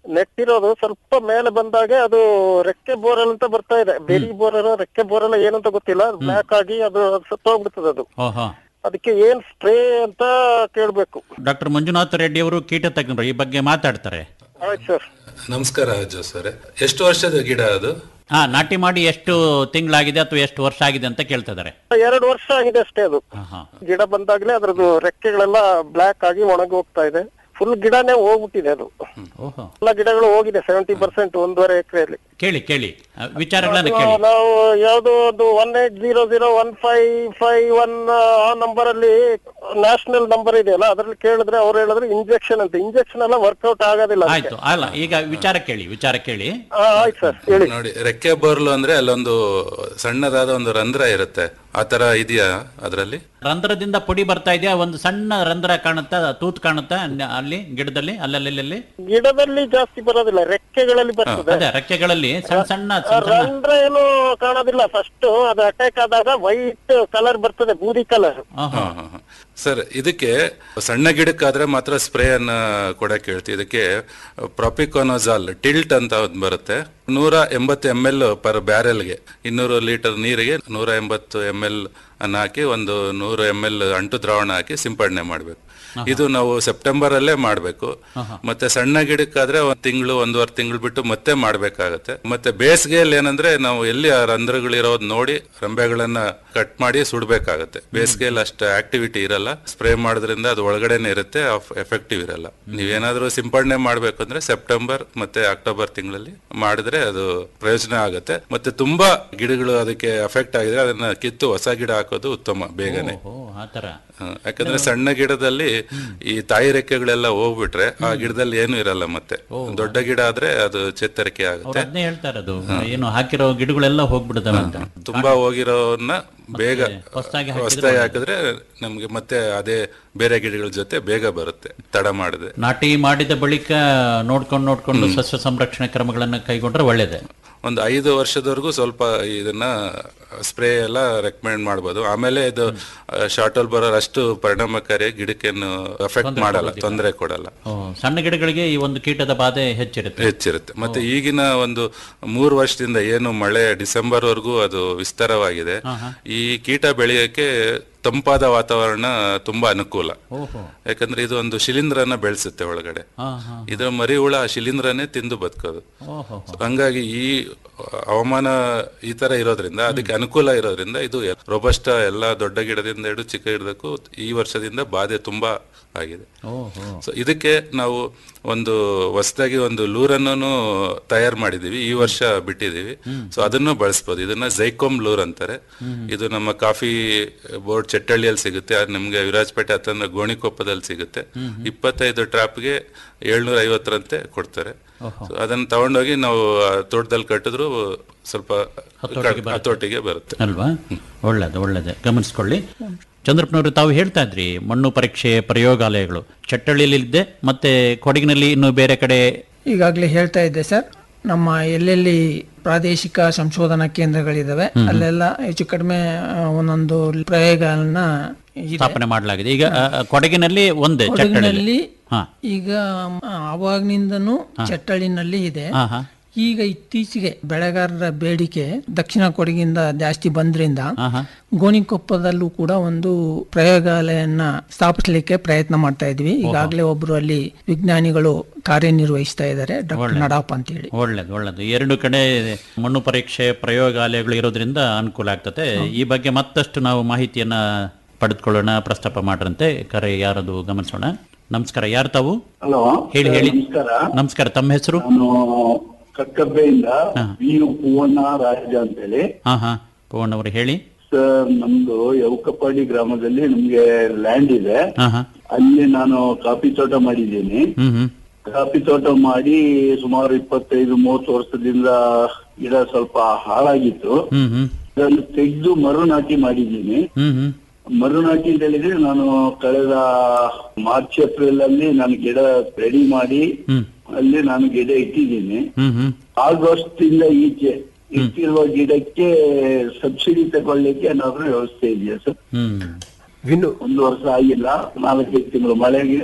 ನೆಟ್ಟಿರೋದು ಸ್ವಲ್ಪ ಮೇಲೆ ಬಂದಾಗ ಅದು ರೆಕ್ಕೆ ಬೋರಲ್ ಅಂತ ಬರ್ತಾ ಇದೆ ಬೆರಿ ಬೋರಲ್ ರೆಕ್ಕೆ ಬೋರಲ್ ಏನಂತ ಗೊತ್ತಿಲ್ಲ ಬ್ಲಾಕ್ ಆಗಿ ಅದು ಸತ್ತೋಗ್ಬಿಡ್ತದೆ ಅದು ಓಹೋ ಅದಕ್ಕೆ ಏನ್ ಸ್ಪ್ರೇ ಅಂತ ಕೇಳ್ಬೇಕು ಡಾಕ್ಟರ್ ಮಂಜುನಾಥ ರೆಡ್ಡಿ ಅವರು ಕೀಟ ತಜ್ಞರು ಈ ಬಗ್ಗೆ ಮಾತಾಡ್ತಾರೆ ಆಯ್ತು ಸರ್ ನಮಸ್ಕಾರ ಅಜ್ಜು ಸರ್ ಎಷ್ಟು ವರ್ಷದ ಗಿಡ ಅದು ಹಾ ನಾಟಿ ಮಾಡಿ ಎಷ್ಟು ತಿಂಗಳಾಗಿದೆ ಅಥವಾ ಎಷ್ಟು ವರ್ಷ ಆಗಿದೆ ಅಂತ ಕೇಳ್ತಿದ್ದಾರೆ ಎರಡು ವರ್ಷ ಆಗಿದೆ ಅಷ್ಟೇ ಅದು ಗಿಡ ಬಂದಾಗ್ಲೇ ಅದ್ರದ್ದು ರೆಕ್ಕೆಗಳೆಲ್ಲ ಬ್ಲಾಕ್ ಆಗಿ ಒಣಗಿ ಹೋಗ್ತಾ ಇದೆ ಫುಲ್ ಗಿಡನೇ ಹೋಗ್ಬಿಟ್ಟಿದೆ ಅದು ಓಹೋ ಎಲ್ಲ ಗಿಡಗಳು ಹೋಗಿದೆ ಸೆವೆಂಟಿ ಪರ್ಸೆಂಟ್ ಒಂದೂವರೆ ಎಕರೆಯಲ್ಲಿ ಕೇಳಿ ಕೇಳಿ ಆ, ವಿಚಾರಗಳನ್ನ ಕೇಳಿ ನಾವು ಯಾವ್ದೋ ಒಂದು one eight zero zero one five five one ಆ ನಂಬರ್ ಅಲ್ಲಿ ನ್ಯಾಷನಲ್ ನಂಬರ್ ಇದೆಯಲ್ಲ ಅದ್ರಲ್ಲಿ ಕೇಳಿದ್ರೆ ಅವ್ರು ಹೇಳಿದ್ರೆ ಇಂಜೆಕ್ಷನ್ ಅಂತ ಇಂಜೆಕ್ಷನ್ ಎಲ್ಲ ವರ್ಕೌಟ್ ಆಗೋದಿಲ್ಲ ಅದಕ್ಕೆ. ಆಯ್ತು ಅಲ್ಲ ಈಗ ವಿಚಾರ ಕೇಳಿ ವಿಚಾರ ಕೇಳಿ ಆ, ಆಯ್ತು ಸರ್ ಹೇಳಿ ನೋಡಿ ರೆಕ್ಕೆ ಬೋರ್ಲು ಅಂದ್ರೆ ಅಲ್ಲೊಂದು ಸಣ್ಣದಾದ ಒಂದು ರಂಧ್ರ ಇರುತ್ತೆ ಆ ತರ ಇದೆಯಾ ಅದರಲ್ಲಿ ರಂಧ್ರದಿಂದ ಪುಡಿ ಬರ್ತಾ ಇದೆಯಾ ಒಂದು ಸಣ್ಣ ರಂಧ್ರ ಕಾಣುತ್ತಾ ತೂತ್ ಕಾಣುತ್ತಾ ನ- ಅಲ್ಲಿ ಗಿಡದಲ್ಲಿ ಅಲ್ಲಲ್ಲಿ ಗಿಡದಲ್ಲಿ ಜಾಸ್ತಿ ಬರೋದಿಲ್ಲ ರೆಕ್ಕೆಗಳಲ್ಲಿ ಬರ್ತದೆ ಅದೇ ರೆಕ್ಕೆಗಳಲ್ಲಿ ಸಣ್ಣ ಸಣ್ಣ ಸಣ್ಣ ಸಣ್ಣ ರಂಧ್ರ ಏನು ಕಾಣೋದಿಲ್ಲ ಫಸ್ಟ್ ಅದು ಅಟ್ಯಾಕ್ ಆದಾಗ ವೈಟ್ ಕಲರ್ ಬರ್ತದೆ ಬೂದಿ ಕಲರ್ ಸರ್ ಇದಕ್ಕೆ ಸಣ್ಣ ಗಿಡಕ್ಕಾದ್ರೆ ಮಾತ್ರ ಸ್ಪ್ರೇ ಅನ್ನ ಕೊಡಕ್ ಹೇಳ್ತೀವಿ ಇದಕ್ಕೆ ಪ್ರೊಪಿಕೋನೋಜಾಲ್ ಟಿಲ್ಟ್ ಅಂತ ಒಂದು ಬರುತ್ತೆ ನೂರ ಎಂಬತ್ತು ಎಮ್ ಎಲ್ ಪರ್ ಬ್ಯಾರೆಲ್ಗೆ ಇನ್ನೂರು ಲೀಟರ್ ನೀರಿಗೆ ನೂರ ಎಂಬತ್ತು ಎಮ್ ಎಲ್ ಅನ್ನ ಹಾಕಿ ಒಂದು ನೂರು ಎಮ್ ಎಲ್ ಅಂಟು ದ್ರಾವಣ ಹಾಕಿ ಸಿಂಪಡಣೆ ಮಾಡಬೇಕು ಇದು ನಾವು ಸೆಪ್ಟೆಂಬರ್ ಅಲ್ಲೇ ಮಾಡಬೇಕು ಮತ್ತೆ ಸಣ್ಣ ಗಿಡಕ್ಕಾದ್ರೆ ಒಂದ್ ತಿಂಗಳು ಒಂದೂವರೆ ತಿಂಗಳು ಬಿಟ್ಟು ಮತ್ತೆ ಮಾಡ್ಬೇಕಾಗತ್ತೆ ಮತ್ತೆ ಬೇಸಿಗೆಯಲ್ಲಿ ಏನಂದ್ರೆ ನಾವು ಎಲ್ಲಿ ಆ ರಂಧ್ರಗಳಿರೋದ್ ನೋಡಿ ರಂಬೆಗಳನ್ನ ಕಟ್ ಮಾಡಿ ಸುಡ್ಬೇಕಾಗತ್ತೆ ಬೇಸಿಗೆಯಲ್ಲಿ ಅಷ್ಟು ಆಕ್ಟಿವಿಟಿ ಇರಲ್ಲ ಸ್ಪ್ರೇ ಮಾಡೋದ್ರಿಂದ ಅದು ಒಳಗಡೆನೆ ಇರುತ್ತೆ ಎಫೆಕ್ಟಿವ್ ಇರಲ್ಲ ನೀವೇನಾದ್ರೂ ಸಿಂಪಡಣೆ ಮಾಡ್ಬೇಕು ಅಂದ್ರೆ ಸೆಪ್ಟೆಂಬರ್ ಮತ್ತೆ ಅಕ್ಟೋಬರ್ ತಿಂಗಳಲ್ಲಿ ಮಾಡಿದ್ರೆ ಅದು ಪ್ರಯೋಜನ ಆಗುತ್ತೆ ಮತ್ತೆ ತುಂಬಾ ಗಿಡಗಳು ಅದಕ್ಕೆ ಅಫೆಕ್ಟ್ ಆಗಿದ್ರೆ ಅದನ್ನ ಕಿತ್ತು ಹೊಸ ಗಿಡ ಹಾಕೋದು ಉತ್ತಮ ಬೇಗನೆ ಓ ಆತರ ಹ, ಯಾಕಂದ್ರೆ ಸಣ್ಣ ಗಿಡದಲ್ಲಿ ಈ ತಾಯಿ ರೆಕ್ಕೆಗಳೆಲ್ಲ ಹೋಗ್ಬಿಟ್ರೆ ಆ ಗಿಡದಲ್ಲಿ ಏನು ಇರಲ್ಲ ಮತ್ತೆ ದೊಡ್ಡ ಗಿಡ ಆದ್ರೆ ಅದು ಚೇತರಿಕೆ ಅವ್ರು ಆಗುತ್ತೆ ಅದನ್ನೇ ಹೇಳ್ತಾ ಇರೋದು ಏನು ಹಾಕಿರೋ ಗಿಡಗಳೆಲ್ಲ ಹೋಗ್ಬಿಡುತ್ತವೆ ಅಂತ ತುಂಬಾ ಹೋಗಿರೋನ್ನ ಬೇಗ ಹೊಸ್ದಾಗಿ ಹಾಕಿದ್ರೆ ಹೊಸದಾಗಿ ಹಾಕಿದ್ರೆ ನಮ್ಗೆ ಮತ್ತೆ ಅದೇ ಬೇರೆ ಗಿಡಗಳ ಜೊತೆ ಬೇಗ ಬರುತ್ತೆ ತಡ ಮಾಡದೆ ನಾಟಿ ಮಾಡಿದ ಬಳಿಕ ನೋಡ್ಕೊಂಡು ನೋಡ್ಕೊಂಡು ಸಸ್ಯ ಸಂರಕ್ಷಣೆ ಕ್ರಮಗಳನ್ನು ಕೈಗೊಂಡ್ರೆ ಒಳ್ಳೇದೇ ಒಂದು ಐದು ವರ್ಷದವರೆಗೂ ಸ್ವಲ್ಪ ಇದನ್ನ ಸ್ಪ್ರೇ ಎಲ್ಲ ರೆಕಮೆಂಡ್ ಮಾಡ್ಬೋದು ಆಮೇಲೆ ಇದು ಶಾರ್ಟಲ್ ಬರೋರ್ ಅಷ್ಟು ಪರಿಣಾಮಕಾರಿ ಗಿಡಕ್ಕೇನು ಅಫೆಕ್ಟ್ ಮಾಡಲ್ಲ ತೊಂದರೆ ಕೊಡಲ್ಲ ಓ, ಸಣ್ಣ ಗಿಡಗಳಿಗೆ ಈ ಒಂದು ಕೀಟದ ಬಾಧೆ ಹೆಚ್ಚಿರುತ್ತೆ ಹೆಚ್ಚಿರುತ್ತೆ ಮತ್ತೆ ಈಗಿನ ಒಂದು ಮೂರು ವರ್ಷದಿಂದ ಏನು ಮಳೆ ಡಿಸೆಂಬರ್ ವರೆಗೂ ಅದು ವಿಸ್ತಾರವಾಗಿದೆ ಈ ಕೀಟ ಬೆಳೆಯಕ್ಕೆ ತಂಪಾದ ವಾತಾವರಣ ತುಂಬಾ ಅನುಕೂಲ ಓಹೋ ಯಾಕಂದ್ರೆ ಇದು ಒಂದು ಶಿಲೀಂಧ್ರನ ಬೆಳೆಸುತ್ತೆ ಒಳಗಡೆ ಹಾ ಹಾ ಇದರ ಮರಿ ಹುಳ ಆ ಶಿಲೀಂಧ್ರನೇ ತಿಂದು ಬದುಕೋದು ಓಹೋ So ಹಂಗಾಗಿ ಈ ಹವಾಮಾನ ಈ ತರ ಇರೋದ್ರಿಂದ ಅದಕ್ಕೆ ಅನುಕೂಲ ಇರೋದ್ರಿಂದ ಇದು ರೋಬಸ್ಟ ಎಲ್ಲ ದೊಡ್ಡ ಗಿಡದಿಂದ ಹಿಡಿದು ಚಿಕ್ಕ ಗಿಡದಕ್ಕೂ ಈ ವರ್ಷದಿಂದ ಬಾಧೆ ತುಂಬಾ ಆಗಿದೆ ಓಹೋ ಸೊ ಇದಕ್ಕೆ ನಾವು ಒಂದು ಹೊಸದಾಗಿ ಒಂದು ಲೂರನ್ನು ತಯಾರು ಮಾಡಿದೀವಿ ಈ ವರ್ಷ ಬಿಟ್ಟಿದೀವಿ ಸೊ ಅದನ್ನು ಬಳಸ್ಬೋದು ಇದನ್ನ ಜೈಕೋಮ್ ಲೂರ್ ಅಂತಾರೆ ಇದು ನಮ್ಮ ಕಾಫಿ ಬೋರ್ಡ್ ಚೆಟ್ಟಳ್ಳಿಯಲ್ಲಿ ಸಿಗುತ್ತೆ ಅದು ನಿಮ್ಗೆ ವಿರಾಜಪೇಟೆ ಹತ್ರ ಗೋಣಿಕೊಪ್ಪದಲ್ಲಿ ಸಿಗುತ್ತೆ ಇಪ್ಪತ್ತೈದು ಟ್ರಾಪ್ಗೆ ಏಳ್ನೂರ ಐವತ್ತರಂತೆ ಕೊಡ್ತಾರೆ So ಅದನ್ನ ತಗೊಂಡೋಗಿ ನಾವು ಆ ತೋಟದಲ್ಲಿ ಕಟ್ಟಿದ್ರು ಸ್ವಲ್ಪ ಹತೋಟಿಗೆ ಬರುತ್ತೆ ಅಲ್ವಾ ಒಳ್ಳೇದು ಒಳ್ಳೇದು ಗಮನಿಸ್ಕೊಳ್ಳಿ ಚಂದ್ರಪ್ಪನವರು ತಾವು ಹೇಳ್ತಾ ಇದ್ರಿ ಮಣ್ಣು ಪರೀಕ್ಷೆ ಪ್ರಯೋಗಾಲಯಗಳು ಚಟ್ಟಳ್ಳಿಯಲ್ಲಿದ್ದೆ ಮತ್ತೆ ಕೊಡಗಿನಲ್ಲಿ ಇನ್ನು ಬೇರೆ ಕಡೆ ಈಗಾಗಲೇ ಹೇಳ್ತಾ ಇದ್ದೆ ಸರ್ ನಮ್ಮ ಎಲ್ಲೆಲ್ಲಿ ಪ್ರಾದೇಶಿಕ ಸಂಶೋಧನಾ ಕೇಂದ್ರಗಳಿದಾವೆ ಅಲ್ಲೆಲ್ಲ ಹೆಚ್ಚು ಕಡಿಮೆ ಆ, ಒಂದೊಂದು ಪ್ರಯೋಗಗಳನ್ನ ಇದೆ. ಸ್ಥಾಪನೆ ಮಾಡಲಾಗಿದೆ ಈಗ ಆ, ಆ, ಕೊಡಗಿನಲ್ಲಿ ಒಂದೇ ಚಟ್ಟಳ್ಳಿ ಕೊಡಗಿನಲ್ಲಿ ಹಾ ಈಗ ಆ, ಆವಾಗ್ನಿಂದನೂ ಚಟ್ಟಳಿನಲ್ಲಿ ಇದೆ ಹಾ ಹಾ ಈಗ ಇತ್ತೀಚೆಗೆ ಬೆಳೆಗಾರರ ಬೇಡಿಕೆ ದಕ್ಷಿಣ ಕೊಡಗಿಂದ ಜಾಸ್ತಿ ಬಂದ್ರಿಂದ ಹಾ ಹಾ ಗೋಣಿಕೊಪ್ಪದಲ್ಲೂ ಕೂಡ ಒಂದು ಪ್ರಯೋಗಾಲಯನ್ನ ಸ್ಥಾಪಿಸಲಿಕ್ಕೆ ಪ್ರಯತ್ನ ಮಾಡ್ತಾ ಇದ್ವಿ ಈಗಾಗಲೇ ಒಬ್ರು ಅಲ್ಲಿ ವಿಜ್ಞಾನಿಗಳು ಕಾರ್ಯನಿರ್ವಹಿಸ್ತಾ ಇದ್ದಾರೆ ಡಾಕ್ಟರ್ ನಡಾಪ್ ಅಂತ ಹೇಳಿ ಒಳ್ಳೇದು ಒಳ್ಳೇದು ಎರಡು ಕಡೆ ಮಣ್ಣು ಪರೀಕ್ಷೆ ಪ್ರಯೋಗಾಲಯಗಳು ಇರೋದ್ರಿಂದ ಅನುಕೂಲ ಆಗ್ತದೆ ಈ ಬಗ್ಗೆ ಮತ್ತಷ್ಟು ನಾವು ಮಾಹಿತಿಯನ್ನ ಪಡೆದುಕೊಳ್ಳೋಣ ಪ್ರಸ್ತಾಪ ಮಾಡ್ರಂತೆ ಕರೆ ಯಾರದು ಗಮನಿಸೋಣ ನಮಸ್ಕಾರ ಯಾರು ತಾವು ಹಲೋ ಹೇಳಿ ಹೇಳಿ ನಮಸ್ಕಾರ ನಮಸ್ಕಾರ ತಮ್ಮ ಹೆಸರು ನಾನು ಕಕ್ಕಬ್ಬೆಯಿಂದ ಬಿ ಯು ಪೂವಣ್ಣ ರಾಜ ಅಂತೇಳಿ ಹಾ ಹಾ ಪವನ್ ಅವರು ಹೇಳಿ ಸರ್ ನಮ್ದು ಯೌಕಪ್ಪಾಡಿ ಗ್ರಾಮದಲ್ಲಿ ನಮ್ಗೆ ಲ್ಯಾಂಡ್ ಇದೆ ಹಾ ಹಾ ಅಲ್ಲಿ ನಾನು ಕಾಫಿ ತೋಟ ಮಾಡಿದ್ದೀನಿ ಹ್ಮ್ ಹ್ಮ್ ಕಾಫಿ ತೋಟ ಮಾಡಿ ಸುಮಾರು ಇಪ್ಪತ್ತೈದು ಮೂವತ್ತು ವರ್ಷದಿಂದ ಗಿಡ ಸ್ವಲ್ಪ ಹಾಳಾಗಿತ್ತು ಹ್ಮ್ ಹ್ಮ್ ಅದನ್ನು ತೆಗೆದು ಮರು ನಾಟಿ ಮಾಡಿದ್ದೀನಿ ಹ್ಮ್ ಹ್ಮ್ ಮರು ನಾಟಿ ಅಂತ ಹೇಳಿದ್ರೆ ನಾನು ಕಳೆದ ಮಾರ್ಚ್ ಏಪ್ರಿಲ್ ಅಲ್ಲಿ ನಾನು ಗಿಡ ರೆಡಿ ಮಾಡಿ ಹ್ಮ್ ಅಲ್ಲಿ ನಾನು ಗಿಡ ಇಟ್ಟಿದ್ದೀನಿ ಹ್ಮ್ ಹ್ಮ್ ಆಗಸ್ಟ್ ಇಂದ ಈಚೆ ಇಟ್ಟಿರುವ ಗಿಡಕ್ಕೆ ಸಬ್ಸಿಡಿ ತಗೊಳ್ಳಿಕ್ಕೆ ಏನಾದ್ರೂ ವ್ಯವಸ್ಥೆ ಇದೆಯಾ ಸರ್ ಹ್ಮ್ ವಿನ್ನು ಒಂದು ವರ್ಷ ಆಗಿಲ್ಲ ನಾಲ್ಕೈದು ತಿಂಗಳು ಮಳೆಗೆ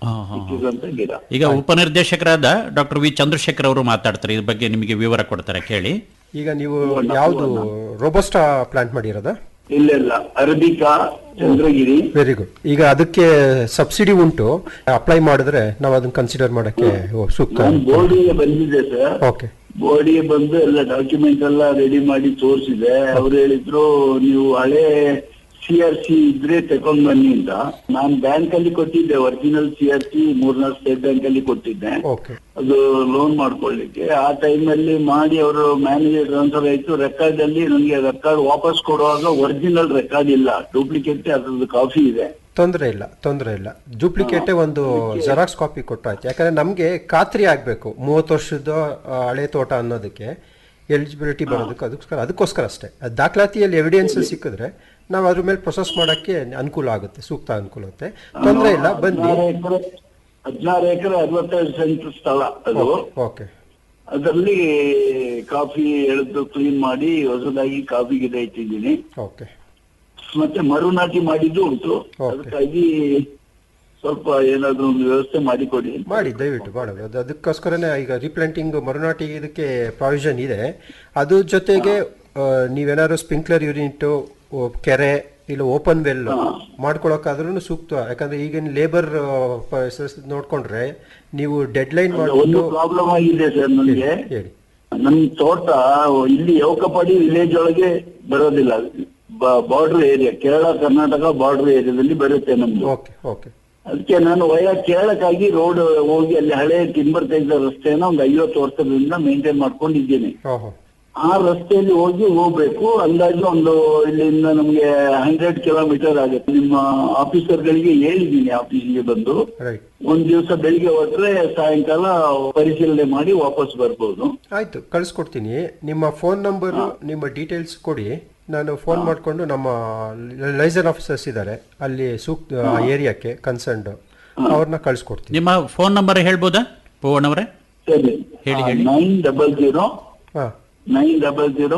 ಸಿಕ್ಕಿರುವಂತ ಗಿಡ ಈಗ ಉಪನಿರ್ದೇಶಕರಾದ ಡಾಕ್ಟರ್ ವಿ ಚಂದ್ರಶೇಖರ್ ಅವರು ಮಾತಾಡ್ತಾರೆ ಇದ್ರ ಬಗ್ಗೆ ನಿಮಗೆ ವಿವರ ಕೊಡ್ತಾರೆ ಕೇಳಿ ಈಗ ನೀವು ಯಾವುದು ರೋಬೋಸ್ಟಾ ಪ್ಲಾಂಟ್ ಮಾಡಿರೋದಾ ಇಲ್ಲ ಇಲ್ಲ ಅರಬಿಕಾ ಚಂದ್ರಗಿರಿ ವೆರಿ ಗುಡ್ ಈಗ ಅದಕ್ಕೆ ಸಬ್ಸಿಡಿ ಉಂಟು ಅಪ್ಲೈ ಮಾಡಿದ್ರೆ ನಾವು ಅದನ್ನ ಕನ್ಸಿಡರ್ ಮಾಡಕ್ಕೆ ಓ, ಸೂಕ್ತ ನಾನು ಬೋರ್ಡಿಗೆ ಬಂದಿದ್ದೆ ಸರ್ ಓಕೆ ಬೋರ್ಡಿಗೆ ಬಂದು ಎಲ್ಲ ಡಾಕ್ಯುಮೆಂಟ್ ಎಲ್ಲ ರೆಡಿ ಮಾಡಿ ತೋರಿಸಿದೆ ಅವ್ರು ಹೇಳಿದ್ರು ನೀವು ಹಳೆ ಸಿ ಆರ್ ಸಿ ಇದ್ರೆ ತಕೊಂಡ್ ಬನ್ನಿ ಅಂತ ನಾನು ಬ್ಯಾಂಕ್ ಅಲ್ಲಿ ಕೊಟ್ಟಿದ್ದೆ ಒರಿಜಿನಲ್ ಸಿ ಆರ್ ಸಿ ಮೂರ್ನಾಲ್ಕು ಸ್ಟೇಟ್ ಬ್ಯಾಂಕ್ ಅಲ್ಲಿ ಕೊಟ್ಟಿದ್ದೆ ಓಕೆ ಅದು ಲೋನ್ ಮಾಡ್ಕೊಳ್ಳಿಕ್ಕೆ ಆ ಟೈಮ್ ಅಲ್ಲಿ ಮಾಡಿ ಅವರು ಮ್ಯಾನೇಜರ್ ಟ್ರಾನ್ಸ್ಫರ್ ಆಯ್ತು ರೆಕಾರ್ಡ್ ಅಲ್ಲಿ ನನಗೆ ರೆಕಾರ್ಡ್ ವಾಪಸ್ ಕೊಡುವಾಗ ಒರಿಜಿನಲ್ ರೆಕಾರ್ಡ್ ಇಲ್ಲ ಡೂಪ್ಲಿಕೇಟ್ ಅದ್ರದ್ದು ಕಾಫಿ ಇದೆ ತೊಂದರೆ ಇಲ್ಲ ತೊಂದರೆ ಇಲ್ಲ ಡೂಪ್ಲಿಕೇಟೇ ಒಂದು ಜೆರಾಕ್ಸ್ ಕಾಪಿ ಕೊಟ್ಟಾಯ್ತು ಯಾಕಂದ್ರೆ ನಮಗೆ ಖಾತ್ರಿ ಆಗಬೇಕು ಮೂವತ್ತು ವರ್ಷದ ಆ, ಹಳೆ ತೋಟ ಅನ್ನೋದಕ್ಕೆ ಎಲಿಜಿಬಿಲಿಟಿ ಬರೋದಕ್ಕೆ ಅದಕ್ಕೋಸ್ಕರ ಅದಕ್ಕೋಸ್ಕರ ಅಷ್ಟೇ ಅದು ದಾಖಲಾತಿಯಲ್ಲಿ ಎವಿಡೆನ್ಸ್ ಸಿಕ್ಕಿದ್ರೆ ನಾವು ಅದ್ರ ಮೇಲೆ ಪ್ರೊಸೆಸ್ ಮಾಡೋಕ್ಕೆ ಅನುಕೂಲ ಆಗುತ್ತೆ ಸೂಕ್ತ ಅನುಕೂಲ ಆಗುತ್ತೆ ತೊಂದರೆ ಇಲ್ಲ ಬನ್ನಿ ಹದಿನಾರು ಎಕರೆ ಹದಿನಾರು ಎಕರೆ ಅರವತ್ತೈದು ಸೆಂಟ್ ಸ್ಥಳ ಅದು ಓಕೆ ಅದರಲ್ಲಿ ಕಾಫಿ ಎಳೆದು ಕ್ಲೀನ್ ಮಾಡಿ ಹೊಸದಾಗಿ ಕಾಫಿ ಗಿಡ ಇಟ್ಟಿದ್ದೀನಿ ಓಕೆ ಮತ್ತೆ ಮರುನಾಟಿ ಮಾಡಿದ್ದು ಉಂಟು ಅದಕ್ಕಾಗಿ ಸ್ವಲ್ಪ ಏನಾದ್ರು ಒಂದು ವ್ಯವಸ್ಥೆ ಮಾಡಿಕೊಡಿ ಮಾಡಿ ದಯವಿಟ್ಟು ಮಾಡೋದು ಅದು ಅದಕ್ಕೋಸ್ಕರನೇ ಈಗ ರೀಪ್ಲಾಂಟಿಂಗ್ ಮರುನಾಟಿ ಇದಕ್ಕೆ ಪ್ರಾವಿಷನ್ ಇದೆ ಅದ್ರ ಜೊತೆಗೆ ಆ, ನೀವೇನಾದ್ರು ಸ್ಪ್ರಿಂಕ್ಲರ್ ಯೂನಿಟ್ ಕೆರೆ ಇಲ್ಲ ಓಪನ್ ವೆಲ್ ಮಾಡ್ಕೊಳಕ್ಕಾದ್ರೂ ಸೂಕ್ತ ಯಾಕಂದ್ರೆ ಈಗಿನ ಲೇಬರ್ ನೋಡ್ಕೊಂಡ್ರೆ ನೀವು ಡೆಡ್ ಲೈನ್ ಒಂದು ಮಾಡ್ಬಿಟ್ಟು ಪ್ರಾಬ್ಲಮ್ ಆಗಿದೆ ಸರ್ ನನಗೆ ಹೇಳಿ ನಮ್ ತೋಟ ಇಲ್ಲಿ ಯೌಕಪಾಡಿ ವಿಲೇಜ್ ಒಳಗೆ ಬರೋದಿಲ್ಲ border area Kerala Karnataka border ಏರಿಯಾದಲ್ಲಿ ಬರುತ್ತೆ ನಮ್ದು ಓಕೆ ಓಕೆ ಅದಕ್ಕೆ ನಾನು ವಯ ಕೇರಳಕ್ಕಾಗಿ ರೋಡ್ ಹೋಗಿ ಅಲ್ಲಿ ಹಳೆ ಟಿಂಬರ್ ತೆಗೆದ ರಸ್ತೆನ ಒಂದು ಐವತ್ತು ವರ್ಷದಿಂದ ಮೇಂಟೈನ್ ಮಾಡ್ಕೊಂಡಿದ್ದೀನಿ ಓಹೋ ಆ ರಸ್ತೆಯಲ್ಲಿ ಹೋಗಿ ಹೋಗ್ಬೇಕು ಅಂದಾಜು ಒಂದು ಇಲ್ಲಿಂದ ನಮ್ಗೆ ಹಂಡ್ರೆಡ್ ಕಿಲೋಮೀಟರ್ ಆಗುತ್ತೆ ನಿಮ್ಮ ಆಫೀಸರ್ಗಳಿಗೆ ಹೇಳಿದ್ದೀನಿ ಆಫೀಸಿಗೆ ಬಂದು ರೈಟ್ ಒಂದ್ ದಿವಸ ಬೆಳಿಗ್ಗೆ ಹೊರಟ್ರೆ ಸಾಯಂಕಾಲ ಪರಿಶೀಲನೆ ಮಾಡಿ ವಾಪಸ್ ಬರ್ಬೋದು ಆಯ್ತು ಕಳಿಸ್ಕೊಡ್ತೀನಿ ನಿಮ್ಮ ಫೋನ್ ನಂಬರ್ ನಿಮ್ಮ ಡೀಟೇಲ್ಸ್ ಕೊಡಿ ನಾನು ಫೋನ್ ಮಾಡಿಕೊಂಡು ನಮ್ಮ ಲೈಸನ್ ಆಫೀಸರ್ಸ್ ಇದ್ದಾರೆ ಅಲ್ಲಿ ಸೂಕ್ತ ಏರಿಯಾಕ್ಕೆ ಕನ್ಸರ್ನ್ಡ್ ಅವ್ರನ್ನ ಕಳಿಸ್ಕೊಡ್ತೀನಿ ನಿಮ್ಮ ಫೋನ್ ನಂಬರ್ ಹೇಳ್ಬೋದಾ ಪೂವಣ್ಣವರೇ ಸರಿ ಹೇಳಿ, ಹೇಳಿ. ನೈನ್ ಡಬಲ್ ಜೀರೋ ಹಾ nine double zero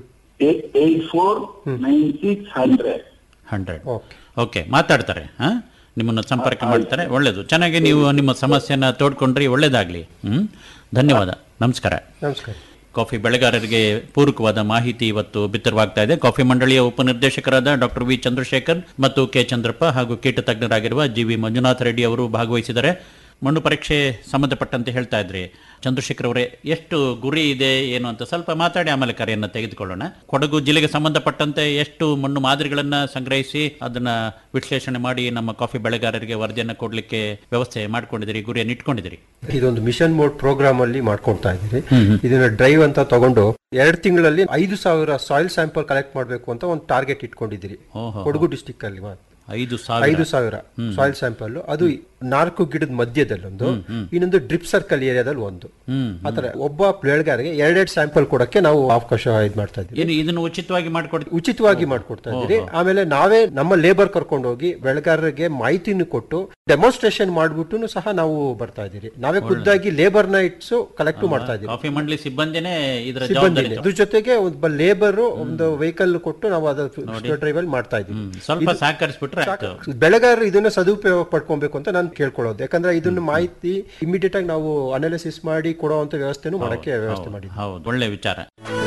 eight four nine six hundred hundred okay ಮಾತಾಡ್ತಾರೆ ಹಾ ನಿಮ್ಮನ್ನು ಸಂಪರ್ಕ ಮಾಡ್ತಾರೆ ಒಳ್ಳೇದು ಚೆನ್ನಾಗಿ ನೀವು ನಿಮ್ಮ ಸಮಸ್ಯೆನ ತೋಡ್ಕೊಂಡ್ರಿ ಒಳ್ಳೇದಾಗ್ಲಿ ಹ್ಮ್ ಧನ್ಯವಾದ ನಮಸ್ಕಾರ ನಮಸ್ಕಾರ ಕಾಫಿ ಬೆಳೆಗಾರರಿಗೆ ಪೂರಕವಾದ ಮಾಹಿತಿ ಇವತ್ತು ಬಿತ್ತರವಾಗ್ತಾ ಇದೆ ಕಾಫಿ ಮಂಡಳಿಯ ಉಪನಿರ್ದೇಶಕರಾದ ಡಾಕ್ಟರ್ ವಿ ಚಂದ್ರಶೇಖರ್ ಮತ್ತು ಕೆ ಚಂದ್ರಪ್ಪ ಹಾಗೂ ಕೀಟ ತಜ್ಞರಾಗಿರುವ ಜಿ ವಿ ಮಂಜುನಾಥ ರೆಡ್ಡಿ ಅವರು ಭಾಗವಹಿಸಿದ್ದಾರೆ ಮಣ್ಣು ಪರೀಕ್ಷೆ ಸಂಬಂಧಪಟ್ಟಂತೆ ಹೇಳ್ತಾ ಇದ್ರಿ ಚಂದ್ರಶೇಖರ್ ಅವರೇ ಎಷ್ಟು ಗುರಿ ಇದೆ ಏನು ಅಂತ ಸ್ವಲ್ಪ ಮಾತಾಡಿ ಆಮೇಲೆ ಕರೆಯನ್ನು ತೆಗೆದುಕೊಳ್ಳೋಣ ಕೊಡಗು ಜಿಲ್ಲೆಗೆ ಸಂಬಂಧಪಟ್ಟಂತೆ ಎಷ್ಟು ಮಣ್ಣು ಮಾದರಿಗಳನ್ನ ಸಂಗ್ರಹಿಸಿ ಅದನ್ನ ವಿಶ್ಲೇಷಣೆ ಮಾಡಿ ನಮ್ಮ ಕಾಫಿ ಬೆಳೆಗಾರರಿಗೆ ವರದಿಯನ್ನು ಕೊಡಲಿಕ್ಕೆ ವ್ಯವಸ್ಥೆ ಮಾಡ್ಕೊಂಡಿದ್ದೀರಿ ಗುರಿಯನ್ನು ಇಟ್ಕೊಂಡಿದ್ದೀರಿ ಇದೊಂದು ಮಿಷನ್ ಮೋಡ್ ಪ್ರೋಗ್ರಾಮ್ ಅಲ್ಲಿ ಮಾಡ್ಕೊಳ್ತಾ ಇದ್ದೀರಿ ಹ್ಮ್ ಹ್ಮ್. ಇದನ್ನ ಡ್ರೈವ್ ಅಂತ ತಗೊಂಡು ಎರಡು ತಿಂಗಳಲ್ಲಿ ಐದು ಸಾವಿರ ಸಾಯಿಲ್ ಸ್ಯಾಂಪಲ್ ಕಲೆಕ್ಟ್ ಮಾಡಬೇಕು ಅಂತ ಒಂದು ಟಾರ್ಗೆಟ್ ಇಟ್ಕೊಂಡಿದ್ದೀರಿ ಓಹೋ. ಕೊಡಗು ಡಿಸ್ಟಿಕ್ ಅಲ್ಲಿ ಮಾತ್ರ. ಐದು ಸಾವಿರ ಐದು ಸಾವಿರ ಹ್ಮ್. ಸಾಯಿಲ್ ಸ್ಯಾಂಪಲ್ ಅದು ನಾಲ್ಕು ಗಿಡದ ಮಧ್ಯದಲ್ಲಿ ಒಂದು ಹ್ಮ್, ಹ್ಮ್. ಇನ್ನೊಂದು ಡ್ರಿಪ್ ಸರ್ಕಲ್ ಏರಿಯಾದಲ್ಲಿ ಒಂದು ಹ್ಮ್, ಆತರ ಒಬ್ಬ ಬೆಳೆಗಾರರಿಗೆ ಎರಡೆರಡು ಸ್ಯಾಂಪಲ್ ಕೊಡಕ್ಕೆ ನಾವು ಅವಕಾಶ ಇದು ಮಾಡ್ತಾ ಇದ್ದೀವಿ ಏನು ಇದನ್ನು ಉಚಿತವಾಗಿ ಮಾಡಿಕೊಡ್ತೀವಿ ಉಚಿತವಾಗಿ ಮಾಡ್ಕೊಡ್ತಾ ಇದ್ದೀರಿ ಓಹೋ. ಆಮೇಲೆ ನಾವೇ ನಮ್ಮ ಲೇಬರ್ ಕರ್ಕೊಂಡು ಹೋಗಿ ಬೆಳೆಗಾರರಿಗೆ ಮಾಹಿತಿನೂ ಕೊಟ್ಟು ಡೆಮಾನ್ಸ್ಟ್ರೇಷನ್ ಮಾಡ್ಬಿಟ್ಟು ಸಹ ನಾವು ಬರ್ತಾ ಇದ್ದೀರಿ ನಾವೇ ಖುದ್ದಾಗಿ ಲೇಬರ್ ನೈಟ್ಸ್ ಕಲೆಕ್ಟ್ ಮಾಡ್ತಾ ಇದ್ದೀವಿ ಕಾಫಿ ಮಂಡಳಿ ಸಿಬ್ಬಂದಿನೇ ಇದರ ಸಿಬ್ಬಂದಿ ಜವಾಬ್ದಾರಿ ಇದ್ರ ಜೊತೆಗೆ ಒಬ್ಬ ಲೇಬರ್ ಒಂದು ವೆಹಿಕಲ್ ಕೊಟ್ಟು ನಾವು ಅದು ಡ್ರೈವ್ ಅಲ್ಲಿ ಮಾಡ್ತಾ ಇದ್ದೀವಿ ಸ್ವಲ್ಪ ಇದು- ಸಹಕರಿಸ್ಬಿಟ್ರೆ ಆಯ್ತು ಬೆಳೆಗಾರರು ಇದನ್ನ ಸದುಪಯೋಗ ಪಡ್ಕೊಬೇಕು ಅಂತ ನಾನು ಕೇಳ್ಕೊಳ್ಳೋದು ಯಾಕಂದ್ರೆ ಇದನ್ನ ಮಾಹಿತಿ ಇಮಿಡಿಯೇಟ್ ಆಗಿ ನಾವು ಅನಾಲಿಸಿಸ್ ಮಾಡಿ ಕೊಡುವಂತ ವ್ಯವಸ್ಥೆನೂ ಮಾಡಕ್ಕೆ ವ್ಯವಸ್ಥೆ ಮಾಡಿ ಹೌದು ಒಳ್ಳೆ ವಿಚಾರ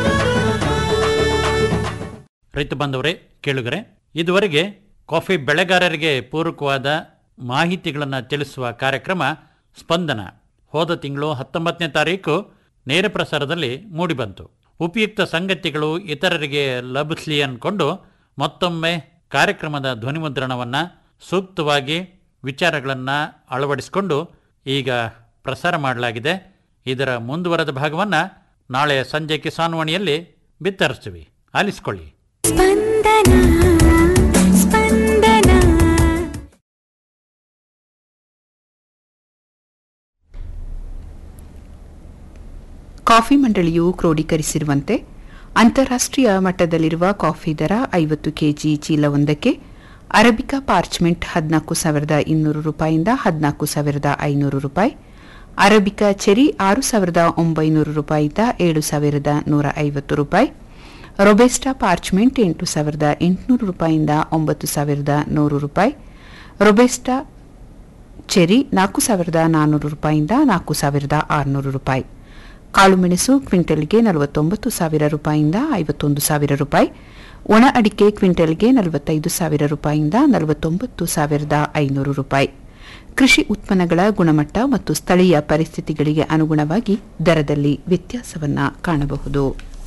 ರೈತ ಬಾಂಧವರೇ ಕೇಳುಗರೆ ಇದುವರೆಗೆ ಕಾಫಿ ಬೆಳೆಗಾರರಿಗೆ ಪೂರಕವಾದ ಮಾಹಿತಿಗಳನ್ನು ತಿಳಿಸುವ ಕಾರ್ಯಕ್ರಮ ಸ್ಪಂದನ ಹೋದ ತಿಂಗಳು ಹತ್ತೊಂಬತ್ತನೇ ತಾರೀಕು ನೇರ ಪ್ರಸಾರದಲ್ಲಿ ಮೂಡಿಬಂತು ಉಪಯುಕ್ತ ಸಂಗತಿಗಳು ಇತರರಿಗೆ ಲಭಿಸಲಿ ಅಂದ್ಕೊಂಡು ಮತ್ತೊಮ್ಮೆ ಕಾರ್ಯಕ್ರಮದ ಧ್ವನಿಮುದ್ರಣವನ್ನು ಸೂಕ್ತವಾಗಿ ವಿಚಾರಗಳನ್ನು ಅಳವಡಿಸಿಕೊಂಡು ಈಗ ಪ್ರಸಾರ ಮಾಡಲಾಗಿದೆ ಇದರ ಮುಂದುವರೆದ ಭಾಗವನ್ನು ನಾಳೆ ಸಂಜೆ ಕಿಸಾನ್ವಾಣಿಯಲ್ಲಿ ಬಿತ್ತರಿಸ್ತೀವಿ ಆಲಿಸ್ಕೊಳ್ಳಿ ಸ್ಪಂದನ ಸ್ಪಂದನ ಕಾಫಿ ಮಂಡಳಿಯು ಕ್ರೋಢೀಕರಿಸಿರುವಂತೆ ಅಂತಾರಾಷ್ಟ್ರೀಯ ಮಟ್ಟದಲ್ಲಿರುವ ಕಾಫಿ ದರ ಐವತ್ತು ಕೆಜಿ ಚೀಲವೊಂದಕ್ಕೆ ಅರಬಿಕಾ ಪಾರ್ಚ್ಮೆಂಟ್ ಹದಿನಾಲ್ಕು ಸಾವಿರದ ಇನ್ನೂರು ರೂಪಾಯಿಯಿಂದ ಹದಿನಾಲ್ಕು ಸಾವಿರದ ಐನೂರು ರೂಪಾಯಿ ಅರಬಿಕಾ ಚೆರಿ ಆರು ಸಾವಿರದ ಒಂಬೈನೂರು ರೂಪಾಯಿಯಿಂದ ಏಳು ಸಾವಿರದ ನೂರ ಐವತ್ತು ರೂಪಾಯಿ ರೊಬೆಸ್ಟಾ ಪಾರ್ಚ್ಮೆಂಟ್ ಎಂಟು ಸಾವಿರದ ಎಂಟುನೂರು ರೂಪಾಯಿಯಿಂದ ಒಂಬತ್ತು ಸಾವಿರದ ನೂರು ರೂಪಾಯಿ ರೊಬೆಸ್ಟಾ ಚೆರಿ ನಾಲ್ಕು ಸಾವಿರದ ನಾನ್ನೂರು ರೂಪಾಯಿಯಿಂದ ನಾಲ್ಕು ಸಾವಿರದ ಆರುನೂರು ರೂಪಾಯಿ ಕಾಳುಮೆಣಸು ಕ್ವಿಂಟಲ್ಗೆ ನಲವತ್ತೊಂಬತ್ತು ಸಾವಿರ ರೂಪಾಯಿಯಿಂದ ಐವತ್ತೊಂದು ಸಾವಿರ ರೂಪಾಯಿ ಒಣ ಅಡಿಕೆ ಕ್ವಿಂಟಲ್ಗೆ ನಲವತ್ತೈದು ಸಾವಿರ ರೂಪಾಯಿಯಿಂದ ನಲವತ್ತೊಂಬತ್ತು ಸಾವಿರದ ಐನೂರು ರೂಪಾಯಿ ಕೃಷಿ ಉತ್ಪನ್ನಗಳ ಗುಣಮಟ್ಟ ಮತ್ತು ಸ್ಥಳೀಯ ಪರಿಸ್ಥಿತಿಗಳಿಗೆ ಅನುಗುಣವಾಗಿ ದರದಲ್ಲಿ ವ್ಯತ್ಯಾಸವನ್ನ ಕಾಣಬಹುದು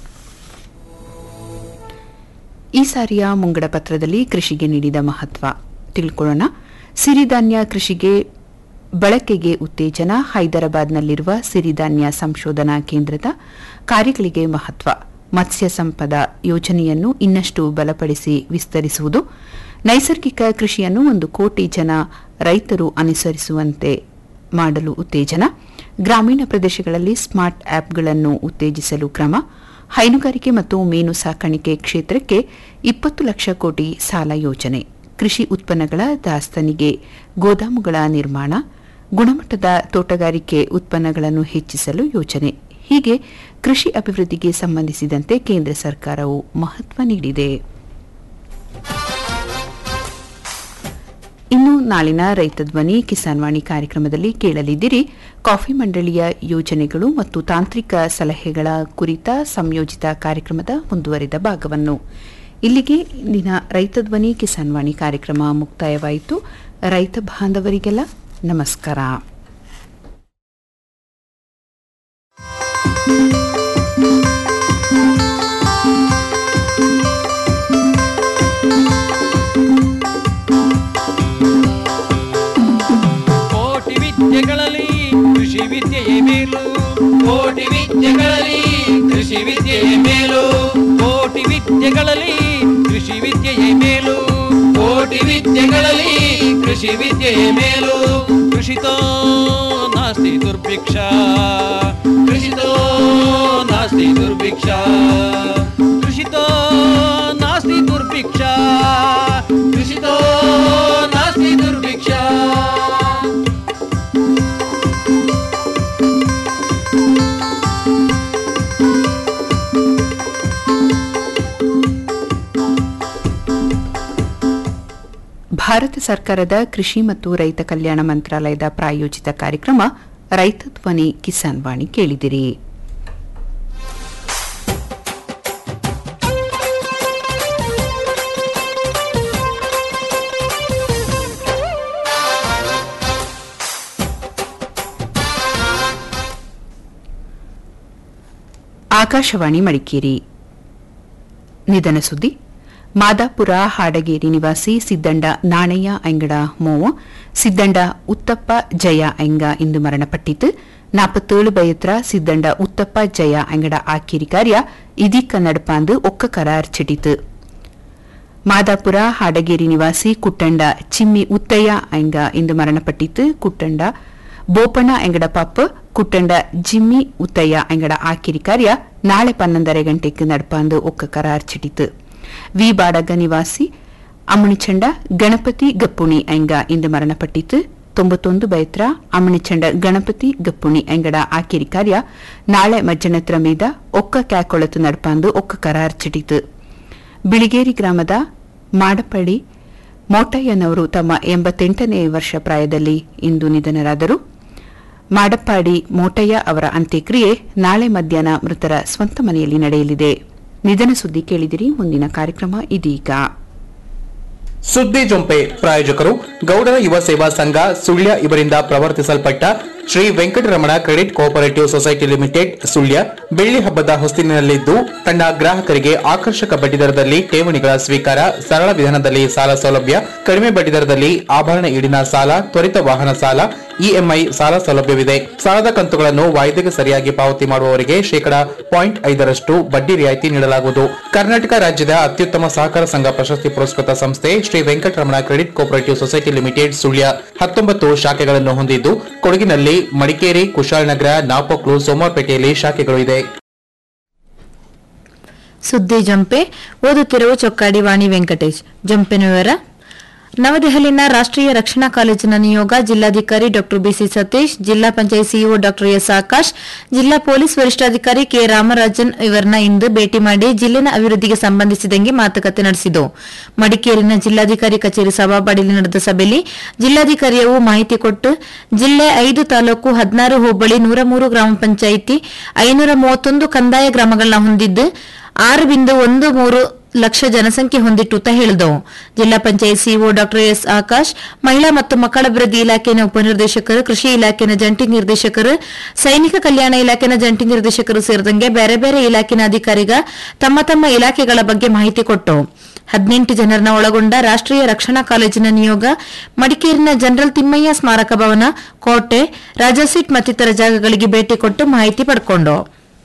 ಈ ಸಾರಿಯ ಮುಂಗಡ ಪತ್ರದಲ್ಲಿ ಕೃಷಿಗೆ ನೀಡಿದ ಮಹತ್ವ ತಿಳ್ಕೊಳ್ಳೋಣ ಸಿರಿಧಾನ್ಯ ಕೃಷಿಗೆ ಬಳಕೆಗೆ ಉತ್ತೇಜನ ಹೈದರಾಬಾದ್ನಲ್ಲಿರುವ ಸಿರಿಧಾನ್ಯ ಸಂಶೋಧನಾ ಕೇಂದ್ರದ ಕಾರ್ಯಗಳಿಗೆ ಮಹತ್ವ ಮತ್ಸ್ಯ ಸಂಪದ ಯೋಜನೆಯನ್ನು ಇನ್ನಷ್ಟು ಬಲಪಡಿಸಿ ವಿಸ್ತರಿಸುವುದು ನೈಸರ್ಗಿಕ ಕೃಷಿಯನ್ನು ಒಂದು ಕೋಟಿ ಜನ ರೈತರು ಅನುಸರಿಸುವಂತೆ ಮಾಡಲು ಉತ್ತೇಜನ ಗ್ರಾಮೀಣ ಪ್ರದೇಶಗಳಲ್ಲಿ ಸ್ಮಾರ್ಟ್ ಆಪ್ಗಳನ್ನು ಉತ್ತೇಜಿಸಲು ಕ್ರಮ ಹೈನುಗಾರಿಕೆ ಮತ್ತು ಮೀನು ಸಾಕಾಣಿಕೆ ಕ್ಷೇತ್ರಕ್ಕೆ ಇಪ್ಪತ್ತು ಲಕ್ಷ ಕೋಟಿ ಸಾಲ ಯೋಜನೆ ಕೃಷಿ ಉತ್ಪನ್ನಗಳ ದಾಸ್ತಾನಿಗೆ ಗೋದಾಮುಗಳ ನಿರ್ಮಾಣ ಗುಣಮಟ್ಟದ ತೋಟಗಾರಿಕೆ ಉತ್ಪನ್ನಗಳನ್ನು ಹೆಚ್ಚಿಸಲು ಯೋಜನೆ ಹೀಗೆ ಕೃಷಿ ಅಭಿವೃದ್ಧಿಗೆ ಸಂಬಂಧಿಸಿದಂತೆ ಕೇಂದ್ರ ಸರ್ಕಾರವು ಮಹತ್ವ ನೀಡಿದೆ ಇನ್ನು ನಾಳಿನ ರೈತ ಧ್ವನಿ ಕಿಸಾನ್ ವಾಣಿ ಕಾರ್ಯಕ್ರಮದಲ್ಲಿ ಕೇಳಲಿದ್ದೀರಿ ಕಾಫಿ ಮಂಡಳಿಯ ಯೋಜನೆಗಳು ಮತ್ತು ತಾಂತ್ರಿಕ ಸಲಹೆಗಳ ಕುರಿತ ಸಂಯೋಜಿತ ಕಾರ್ಯಕ್ರಮದ ಮುಂದುವರಿದ ಭಾಗವನ್ನು ಇಲ್ಲಿಗೆ ಇಂದಿನ ರೈತ ಧ್ವನಿ ಕಿಸಾನ್ ವಾಣಿ ಕಾರ್ಯಕ್ರಮ ಮುಕ್ತಾಯವಾಯಿತು ರೈತ ಬಾಂಧವರಿಗೆಲ್ಲ ನಮಸ್ಕಾರ ಕೋಟಿ ವಿದ್ಯೆಗಳಲ್ಲಿ ಕೃಷಿ ವಿದ್ಯೆಯೇ ಮೇಲು ಕೋಟಿ ವಿದ್ಯೆಗಳಲ್ಲಿ ಕೃಷಿ ವಿದ್ಯೆಯೇ ಮೇಲು ಕೋಟಿ ವಿದ್ಯೆಗಳಲ್ಲಿ ಕೃಷಿ ವಿದ್ಯೆಯೇ ಮೇಲು ಕೋಟಿ ವಿದ್ಯೆಗಳಲ್ಲಿ ಕೃಷಿ ವಿದ್ಯೆಯೇ ಮೇಲು ಕೃಷಿತೋ ನಾಸ್ತಿ ದುರ್ಭಿಕ್ಷ ಕೃಷಿತೋ ನಾಸ್ತಿ ದುರ್ಭಿಕ್ಷ ಕೃಷಿತೋ ನಾಸ್ತಿ ದುರ್ಭಿಕ್ಷ ಕೃಷಿತೋ ನಾಸ್ತಿ ದುರ್ಭಿಕ್ಷ ಭಾರತ ಸರ್ಕಾರದ ಕೃಷಿ ಮತ್ತು ರೈತ ಕಲ್ಯಾಣ ಮಂತ್ರಾಲಯದ ಪ್ರಾಯೋಜಿತ ಕಾರ್ಯಕ್ರಮ ರೈತ ಧ್ವನಿ ಕಿಸಾನ್ ವಾಣಿ ಕೇಳಿದಿರಿ ಆಕಾಶವಾಣಿ ಮಡಿಕೇರಿ ನಿಧನ ಸುದ್ದಿ ಮಾದಾಪುರ ಹಾಡಗೇರಿ ನಿವಾಸಿ ಸಿದ್ದಂಡ ನಾಣಯ್ಯ ಅಂಗಡ ಮೋವ ಸಿದ್ದಂಡ ಉತ್ತಪ್ಪ ಜಯ ಅಂಗ ಇಂದು ಮರಣಪಟ್ಟಿತು ನಾಪತ್ತೇಳು ಬಯತ್ರ ಸಿದ್ದಂಡ ಉತ್ತಪ್ಪ ಜಯ ಅಂಗಡ ಆಕಿರಿ ಕಾರ್ಯ ಇದೀಕ ನಡಪಾಂದು ಒಕ್ಕ ಕರಾರ್ ಚಿಟಿತು ಮಾದಾಪುರ ಹಾಡಗೇರಿ ನಿವಾಸಿ ಕುಟ್ಟಂಡ ಚಿಮ್ಮಿ ಉತ್ತಯ್ಯ ಅಂಗ ಇಂದು ಮರಣಪಟ್ಟಿತು ಕುಟ್ಟಂಡ ಬೋಪಣ್ಣ ಅಂಗಡ ಪಾಪ ಕುಟ್ಟಂಡ ಜಿಮ್ಮಿ ಉತ್ತಯ್ಯ ಅಂಗಡ ಆಕಿರಿ ಕಾರ್ಯ ನಾಳೆ ಪನ್ನೊಂದரை ಗಂಟೆಗೆ ನಡಪಾಂದು ಒಕ್ಕ ಕರಾರ್ ಚಿಟಿತು ವಿ ಬಾಡಗ ನಿವಾಸಿ ಅಮ್ಮಣಿಚಂಡ ಗಣಪತಿ ಗಪ್ಪುಣಿ ಅಂಗ ಇಂದು ಮರಣಪಟ್ಟಿತು ತೊಂಬತ್ತೊಂದು ಬೈತ್ರ ಅಮ್ಮಣಿಚಂಡ ಗಣಪತಿ ಗಪ್ಪುಣಿ ಅಂಗಡ ಆಕಿರಿ ಕಾರ್ಯ ನಾಳೆ ಮಜ್ಜನತ್ರ ಮೀದ ಒಕ್ಕ ಕ್ಯಾಕೊಳತು ನಡಪಾಂದು ಒಕ್ಕ ಕರಾರ್ ಚಿಟಿತು ಬಿಳಿಗೇರಿ ಗ್ರಾಮದ ಮಾಡಪಡಿ ಮೋಟಯ್ಯನವರು ತಮ್ಮ ಎಂಬತ್ತೆಂಟನೇ ವರ್ಷ ಪ್ರಾಯದಲ್ಲಿ ಇಂದು ನಿಧನರಾದರು ಮಾಡಪ್ಪಾಡಿ ಮೋಟಯ್ಯ ಅವರ ಅಂತ್ಯಕ್ರಿಯೆ ನಾಳೆ ಮಧ್ಯಾಹ್ನ ಮೃತರ ಸ್ವಂತ ಮನೆಯಲ್ಲಿ ನಡೆಯಲಿದೆ ನಿಧನ ಸುದ್ದಿ ಕೇಳಿದಿರಿ ಮುಂದಿನ ಕಾರ್ಯಕ್ರಮ ಇದೀಗ ಸುದ್ದಿ ಜೊಂಪೆ ಪ್ರಾಯೋಜಕರು ಗೌಡರ ಯುವ ಸೇವಾ ಸಂಘ ಸುಳ್ಯ ಇವರಿಂದ ಪ್ರವರ್ತಿಸಲ್ಪಟ್ಟ Shri Venkataramana credit cooperative society limited Sullia ಬೆಳ್ಳಿ ಹಬ್ಬದ ಹೊಸ್ತಿಲಿನಲ್ಲಿದ್ದು ತನ್ನ ಗ್ರಾಹಕರಿಗೆ ಆಕರ್ಷಕ ಬಡ್ಡಿದರದಲ್ಲಿ ಠೇವಣಿಗಳ ಸ್ವೀಕಾರ ಸರಳ ವಿಧಾನದಲ್ಲಿ ಸಾಲ ಸೌಲಭ್ಯ ಕಡಿಮೆ ಬಡ್ಡಿದರದಲ್ಲಿ ಆಭರಣ ಈಡಿನ ಸಾಲ ತ್ವರಿತ ವಾಹನ ಸಾಲ ಇಎಂಐ ಸಾಲ ಸೌಲಭ್ಯವಿದೆ ಸಾಲದ ಕಂತುಗಳನ್ನು ವಾಯ್ದೆಗೆ ಸರಿಯಾಗಿ ಪಾವತಿ ಮಾಡುವವರಿಗೆ ಶೇಕಡಾ ಪಾಯಿಂಟ್ ಐದರಷ್ಟು ಬಡ್ಡಿ ರಿಯಾಯಿತಿ ನೀಡಲಾಗುವುದು ಕರ್ನಾಟಕ ರಾಜ್ಯದ ಅತ್ಯುತ್ತಮ ಸಹಕಾರ ಸಂಘ ಪ್ರಶಸ್ತಿ ಪುರಸ್ಕೃತ ಸಂಸ್ಥೆ Shri Venkataramana credit cooperative society limited Sullia ಹತ್ತೊಂಬತ್ತು ಶಾಖೆಗಳನ್ನು ಹೊಂದಿದ್ದು ಕೊಡಗಿನಲ್ಲಿ ಮಡಿಕೇರಿ ಕುಶಾಲನಗರ ನಾಪೋಕ್ಲು ಸೋಮವಾರಪೇಟೆಯಲ್ಲಿ ಶಾಖೆಗಳು ಇದೆ ಸುದ್ದಿ ಜಂಪೆ ಓದುತ್ತಿರುವ ಚೊಕ್ಕಾಡಿ ವಾಣಿ ವೆಂಕಟೇಶ್ ಜಂಪಿನ ವಿವರ ನವದೆಹಲಿನ ರಾಷ್ಟ್ರೀಯ ರಕ್ಷಣಾ ಕಾಲೇಜಿನ ನಿಯೋಗ ಜಿಲ್ಲಾಧಿಕಾರಿ ಡಾ ಬಿಸಿ ಸತೀಶ್ ಜಿಲ್ಲಾ ಪಂಚಾಯತ್ ಸಿಇಒ ಡಾ ಎಸ್ ಆಕಾಶ್ ಜಿಲ್ಲಾ ಪೊಲೀಸ್ ವರಿಷ್ಠಾಧಿಕಾರಿ ಕೆ ರಾಮರಾಜನ್ ಇವರನ್ನ ಇಂದು ಭೇಟಿ ಮಾಡಿ ಜಿಲ್ಲೆನ ಅಭಿವೃದ್ಧಿಗೆ ಸಂಬಂಧಿಸಿದಂಗೆ ಮಾತುಕತೆ ನಡೆಸಿತು ಮಡಿಕೇರಿನ ಜಿಲ್ಲಾಧಿಕಾರಿ ಕಚೇರಿ ಸಭಾಬಡಿಯಲ್ಲಿ ನಡೆದ ಸಭೆಯಲ್ಲಿ ಜಿಲ್ಲಾಧಿಕಾರಿಯವು ಮಾಹಿತಿ ಕೊಟ್ಟು ಜಿಲ್ಲೆ ಐದು ತಾಲೂಕು ಹದಿನಾರು ಹೋಬಳಿ ನೂರ ಮೂರು ಗ್ರಾಮ ಪಂಚಾಯಿತಿ ಐನೂರ ಮೂವತ್ತೊಂದು ಕಂದಾಯ ಗ್ರಾಮಗಳನ್ನ ಹೊಂದಿದ್ದು ಆರು ಬಿಂದು ಒಂದು ಮೂರು ಲಕ್ಷ ಜನಸಂಖ್ಯೆ ಹೊಂದಿಟ್ಟು ಅಂತ ಹೇಳಿದವು ಜಿಲ್ಲಾ ಪಂಚಾಯತ್ ಸಿಇಒ ಡಾ ಎಸ್ ಆಕಾಶ್ ಮಹಿಳಾ ಮತ್ತು ಮಕ್ಕಳ ಅಭಿವೃದ್ಧಿ ಇಲಾಖೆಯ ಉಪನಿರ್ದೇಶಕರು ಕೃಷಿ ಇಲಾಖೆಯ ಜಂಟಿ ನಿರ್ದೇಶಕರು ಸೈನಿಕ ಕಲ್ಯಾಣ ಇಲಾಖೆಯ ಜಂಟಿ ನಿರ್ದೇಶಕರು ಸೇರಿದಂಗೆ ಬೇರೆ ಬೇರೆ ಇಲಾಖೆಯ ಅಧಿಕಾರಿಗ ತಮ್ಮ ತಮ್ಮ ಇಲಾಖೆಗಳ ಬಗ್ಗೆ ಮಾಹಿತಿ ಕೊಟ್ಟು ಹದಿನೆಂಟು ಜನರನ್ನ ಒಳಗೊಂಡ ರಾಷ್ಟ್ರೀಯ ರಕ್ಷಣಾ ಕಾಲೇಜಿನ ನಿಯೋಗ ಮಡಿಕೇರಿನ ಜನರಲ್ ತಿಮ್ಮಯ್ಯ ಸ್ಮಾರಕ ಭವನ ಕೋಟೆ ರಾಜಾಸೀಟ್ ಮತ್ತಿತರ ಜಾಗಗಳಿಗೆ ಭೇಟಿ ಕೊಟ್ಟು ಮಾಹಿತಿ ಪಡ್ಕೊಂಡು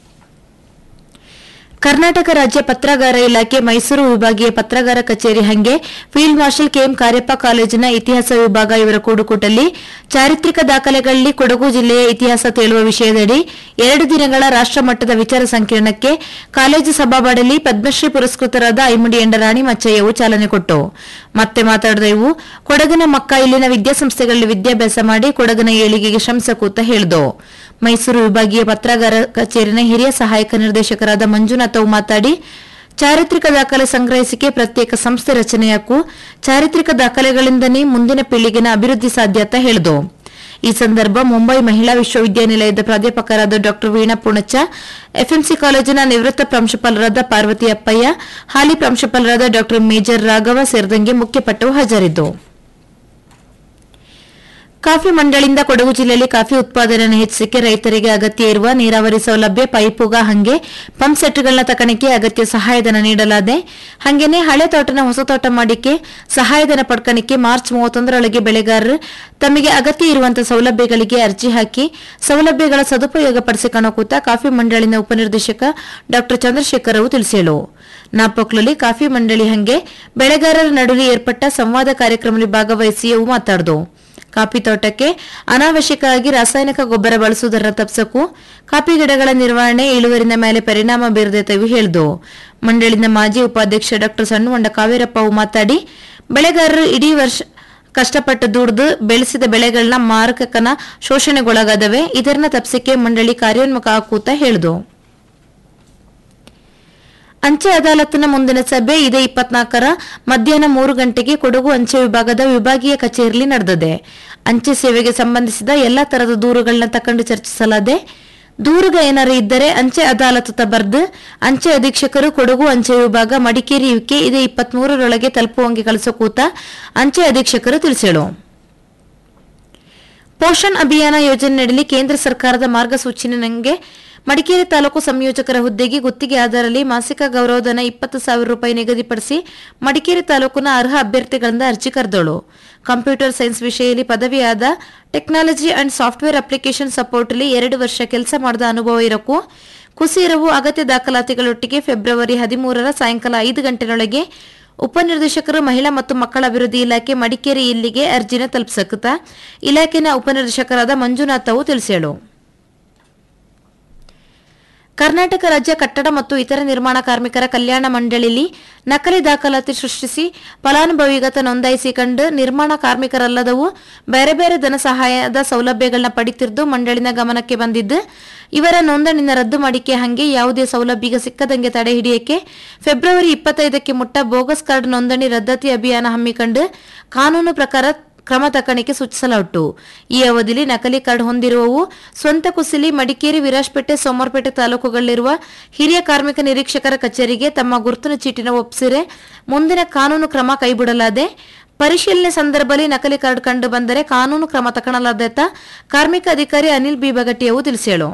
ಕರ್ನಾಟಕ ರಾಜ್ಯ ಪತ್ರಗಾರ ಇಲಾಖೆ ಮೈಸೂರು ವಿಭಾಗೀಯ ಪತ್ರಗಾರ ಕಚೇರಿ ಹಂಗೆ ಫೀಲ್ಡ್ ಮಾರ್ಷಲ್ ಕೆಎಂ ಕಾರ್ಯಪ್ಪ ಕಾಲೇಜಿನ ಇತಿಹಾಸ ವಿಭಾಗ ಇವರ ಕೂಡುಕೂಟಲ್ಲಿ ಚಾರಿತ್ರಿಕ ದಾಖಲೆಗಳಲ್ಲಿ ಕೊಡಗು ಜಿಲ್ಲೆಯ ಇತಿಹಾಸ ತೇಳುವ ವಿಷಯದಡಿ ಎರಡು ದಿನಗಳ ರಾಷ್ಟ್ರಮಟ್ಟದ ವಿಚಾರ ಸಂಕಿರಣಕ್ಕೆ ಕಾಲೇಜು ಸಭಾಬಾಡಲಿ ಪದ್ಮಶ್ರೀ ಪುರಸ್ಕೃತರಾದ ಐಮುಡಿ ಎಂಡರಾಣಿ ಮಚ್ಚಯ್ಯವು ಚಾಲನೆ ಕೊಟ್ಟು ಮತ್ತೆ ಮಾತಾಡಿದ ಇವು ಕೊಡಗಿನ ಮಕ್ಕ ಇಲ್ಲಿನ ವಿದ್ಯಾಸಂಸ್ಥೆಗಳಲ್ಲಿ ವಿದ್ಯಾಭ್ಯಾಸ ಮಾಡಿ ಕೊಡಗಿನ ಏಳಿಗೆಗೆ ಶ್ರಮಿಸಕೂತ ಹೇಳಿದವು ಮೈಸೂರು ವಿಭಾಗೀಯ ಪತ್ರಗಾರ ಕಚೇರಿನ ಹಿರಿಯ ಸಹಾಯಕ ನಿರ್ದೇಶಕರಾದ ಮಂಜುನಾಥ್ ಅವು ಮಾತಾಡಿ ಚಾರಿತ್ರಿಕ ದಾಖಲೆ ಸಂಗ್ರಹಿಸಿಕೆ ಪ್ರತ್ಯೇಕ ಸಂಸ್ಥೆ ರಚನೆಯಾಕು ಚಾರಿತ್ರಿಕ ದಾಖಲೆಗಳಿಂದನೇ ಮುಂದಿನ ಪೀಳಿಗೆನ ಅಭಿವೃದ್ಧಿ ಸಾಧ್ಯ ಅಂತ ಹೇಳಿದವು ಈ ಸಂದರ್ಭ ಮುಂಬೈ ಮಹಿಳಾ ವಿಶ್ವವಿದ್ಯಾನಿಲಯದ ಪ್ರಾಧ್ಯಾಪಕರಾದ ಡಾ ವೀಣಾ ಪುಣಚ ಎಫ್ಎಂಸಿ ಕಾಲೇಜಿನ ನಿವೃತ್ತ ಪ್ರಾಂಶುಪಾಲರಾದ ಪಾರ್ವತಿ ಅಪ್ಪಯ್ಯ ಹಾಲಿ ಪ್ರಾಂಶುಪಾಲರಾದ ಡಾ ಮೇಜರ್ ರಾಘವ ಸೇರಿದಂಗೆ ಮುಖ್ಯಪಟ್ಟವು ಹಾಜರಿದ್ದವು ಕಾಫಿ ಮಂಡಳಿಯಿಂದ ಕೊಡಗು ಜಿಲ್ಲೆಯಲ್ಲಿ ಕಾಫಿ ಉತ್ಪಾದನೆಯನ್ನು ಹೆಚ್ಚಿಸಕ್ಕೆ ರೈತರಿಗೆ ಅಗತ್ಯ ಇರುವ ನೀರಾವರಿ ಸೌಲಭ್ಯ ಪೈಪುಗ ಹಂಗೆ ಪಂಪ್ ಸೆಟ್ಗಳನ್ನ ತಕಣಿಕೆ ಅಗತ್ಯ ಸಹಾಯಧನ ನೀಡಲಾದೆ ಹಂಗೇನೆ ಹಳೆ ತೋಟನ ಹೊಸ ತೋಟ ಮಾಡಿಕೆ ಸಹಾಯಧನ ಪಡ್ಕಣಿಕೆ ಮಾರ್ಚ್ ಮೂವತ್ತೊಂದರೊಳಗೆ ಬೆಳೆಗಾರರು ತಮಗೆ ಅಗತ್ಯ ಇರುವಂತಹ ಸೌಲಭ್ಯಗಳಿಗೆ ಅರ್ಜಿ ಹಾಕಿ ಸೌಲಭ್ಯಗಳ ಸದುಪಯೋಗ ಪಡಿಸಿಕೊಳ್ಳೋ ಕೂತ ಕಾಫಿ ಮಂಡಳಿನ ಉಪನಿರ್ದೇಶಕ ಡಾ ಚಂದ್ರಶೇಖರ್ ಅವರು ತಿಳಿಸಿದರು ನಾಪೊಕ್ಲಲ್ಲಿ ಕಾಫಿ ಮಂಡಳಿ ಹಂಗೆ ಬೆಳೆಗಾರರ ನಡುವೆ ಏರ್ಪಟ್ಟ ಸಂವಾದ ಕಾರ್ಯಕ್ರಮದಲ್ಲಿ ಭಾಗವಹಿಸಿ ಅವು ಮಾತಾಡಿದವು ಕಾಫಿ ತೋಟಕ್ಕೆ ಅನಾವಶ್ಯಕವಾಗಿ ರಾಸಾಯನಿಕ ಗೊಬ್ಬರ ಬಳಸುವುದರ ತಪ್ಸಕ್ಕೂ ಕಾಫಿ ಗಿಡಗಳ ನಿರ್ವಹಣೆ ಇಳುವರಿನ ಮೇಲೆ ಪರಿಣಾಮ ಬೀರದೆತವು ಹೇಳಿದವು ಮಂಡಳಿನ ಮಾಜಿ ಉಪಾಧ್ಯಕ್ಷ ಡಾ ಸಣ್ಣವಂಡ ಕಾವೇರಪ್ಪ ಅವು ಮಾತಾಡಿ ಬೆಳೆಗಾರರು ಇಡೀ ವರ್ಷ ಕಷ್ಟಪಟ್ಟು ದುಡಿದು ಬೆಳೆಸಿದ ಬೆಳೆಗಳನ್ನ ಮಾರಕನ ಶೋಷಣೆಗೊಳಗಾದವೆ ಇದನ್ನ ತಪ್ಸಕ್ಕೆ ಮಂಡಳಿ ಕಾರ್ಯೋನ್ಮುಖ ಹಾಕೂತ ಹೇಳಿದವು ಅಂಚೆ ಅದಾಲತ್ನ ಮುಂದಿನ ಸಭೆ ಇದೇ ಇಪ್ಪತ್ನಾಲ್ಕರ ಮಧ್ಯಾಹ್ನ ಮೂರು ಗಂಟೆಗೆ ಕೊಡಗು ಅಂಚೆ ವಿಭಾಗದ ವಿಭಾಗೀಯ ಕಚೇರಿಯಲ್ಲಿ ನಡೆದಿದೆ ಅಂಚೆ ಸೇವೆಗೆ ಸಂಬಂಧಿಸಿದ ಎಲ್ಲಾ ತರದ ದೂರುಗಳನ್ನ ತಕೊಂಡು ಚರ್ಚಿಸಲಾದೆ ದೂರುಗ ಏನಾರು ಇದ್ದರೆ ಅಂಚೆ ಅದಾಲತ್ ಬರ್ದು ಅಂಚೆ ಅಧೀಕ್ಷಕರು ಕೊಡಗು ಅಂಚೆ ವಿಭಾಗ ಮಡಿಕೇರಿ ಯುಕೆ ಇದೇ ಇಪ್ಪತ್ಮೂರರೊಳಗೆ ತಲುಪುವಂಗೆ ಕಳಿಸೋಕೂತ ಅಂಚೆ ಅಧೀಕ್ಷಕರು ತಿಳಿಸೇಳು ಪೋಷಣ್ ಅಭಿಯಾನ ಯೋಜನೆಯಡಿ ಕೇಂದ್ರ ಸರ್ಕಾರದ ಮಾರ್ಗಸೂಚಿನಂಗೆ ಮಡಿಕೇರಿ ತಾಲೂಕು ಸಂಯೋಜಕರ ಹುದ್ದೆಗೆ ಗುತ್ತಿಗೆ ಆಧಾರದಲ್ಲಿ ಮಾಸಿಕ ಗೌರವಧನ ಇಪ್ಪತ್ತು ಸಾವಿರ ರೂಪಾಯಿ ನಿಗದಿಪಡಿಸಿ ಮಡಿಕೇರಿ ತಾಲೂಕಿನ ಅರ್ಹ ಅಭ್ಯರ್ಥಿಗಳಿಂದ ಅರ್ಜಿ ಕರೆದಳು ಕಂಪ್ಯೂಟರ್ ಸೈನ್ಸ್ ವಿಷಯದಲ್ಲಿ ಪದವಿಯಾದ ಟೆಕ್ನಾಲಜಿ ಅಂಡ್ ಸಾಫ್ಟ್ವೇರ್ ಅಪ್ಲಿಕೇಶನ್ ಸಪೋರ್ಟ್ಲಿ ಎರಡು ವರ್ಷ ಕೆಲಸ ಮಾಡಿದ ಅನುಭವ ಇರಕ್ಕೂ ಕುಸೀರವು ಅಗತ್ಯ ದಾಖಲಾತಿಗಳೊಟ್ಟಿಗೆ ಫೆಬ್ರವರಿ ಹದಿಮೂರರ ಸಾಯಂಕಾಲ ಐದು ಗಂಟೆನೊಳಗೆ ಉಪನಿರ್ದೇಶಕರು ಮಹಿಳಾ ಮತ್ತು ಮಕ್ಕಳ ಅಭಿವೃದ್ಧಿ ಇಲಾಖೆ ಮಡಿಕೇರಿ ಇಲ್ಲಿಗೆ ಅರ್ಜಿನ ತಲುಪಿಸಕುತ್ತ ಇಲಾಖೆನ ಉಪನಿರ್ದೇಶಕರಾದ ಮಂಜುನಾಥ್ ಅವು ತಿಳಿಸೇಳು ಕರ್ನಾಟಕ ರಾಜ್ಯ ಕಟ್ಟಡ ಮತ್ತು ಇತರ ನಿರ್ಮಾಣ ಕಾರ್ಮಿಕರ ಕಲ್ಯಾಣ ಮಂಡಳಿಲಿ ನಕಲಿ ದಾಖಲಾತಿ ಸೃಷ್ಟಿಸಿ ಫಲಾನುಭವಿಗತ ನೋಂದಾಯಿಸಿಕೊಂಡು ನಿರ್ಮಾಣ ಕಾರ್ಮಿಕರಲ್ಲದವು ಬೇರೆ ಬೇರೆ ಧನ ಸಹಾಯದ ಸೌಲಭ್ಯಗಳನ್ನ ಪಡಿತಿರ್ದು ಮಂಡಳಿನ ಗಮನಕ್ಕೆ ಬಂದಿದ್ದು ಇವರ ನೋಂದಣಿನ ರದ್ದು ಮಾಡಿಕೆ ಹಂಗೆ ಯಾವುದೇ ಸೌಲಭ್ಯ ಸಿಕ್ಕದಂಗೆ ತಡೆ ಹಿಡಿಯಕ್ಕೆ ಫೆಬ್ರವರಿ ಇಪ್ಪತ್ತೈದಕ್ಕೆ ಮುಟ್ಟ ಬೋಗಸ್ ಕಾರ್ಡ್ ನೋಂದಣಿ ರದ್ದತಿ ಅಭಿಯಾನ ಹಮ್ಮಿಕೊಂಡು ಕಾನೂನು ಪ್ರಕಾರ ಕ್ರಮ ತಕ್ಕಣಿಕೆ ಸೂಚಿಸಲಾಯಿತು ಈ ಅವಧಿಯಲ್ಲಿ ನಕಲಿ ಕಾರ್ಡ್ ಹೊಂದಿರುವವು ಸ್ವಂತ ಕುಸಿಲಿ ಮಡಿಕೇರಿ ವಿರಾಜಪೇಟೆ ಸೋಮವಾರಪೇಟೆ ತಾಲೂಕುಗಳಲ್ಲಿರುವ ಹಿರಿಯ ಕಾರ್ಮಿಕ ನಿರೀಕ್ಷಕರ ಕಚೇರಿಗೆ ತಮ್ಮ ಗುರುತಿನ ಚೀಟಿನ ಒಪ್ಪಿಸಿರೆ ಮುಂದಿನ ಕಾನೂನು ಕ್ರಮ ಕೈಬಿಡಲಾದೆ ಪರಿಶೀಲನೆ ಸಂದರ್ಭದಲ್ಲಿ ನಕಲಿ ಕಾರ್ಡ್ ಕಂಡು ಬಂದರೆ ಕಾನೂನು ಕ್ರಮ ತಗೊಳ್ಳಲಾದ ಕಾರ್ಮಿಕ ಅಧಿಕಾರಿ ಅನಿಲ್ ಬಿ ಬಗಟಿಯವು ತಿಳಿಸೇಳು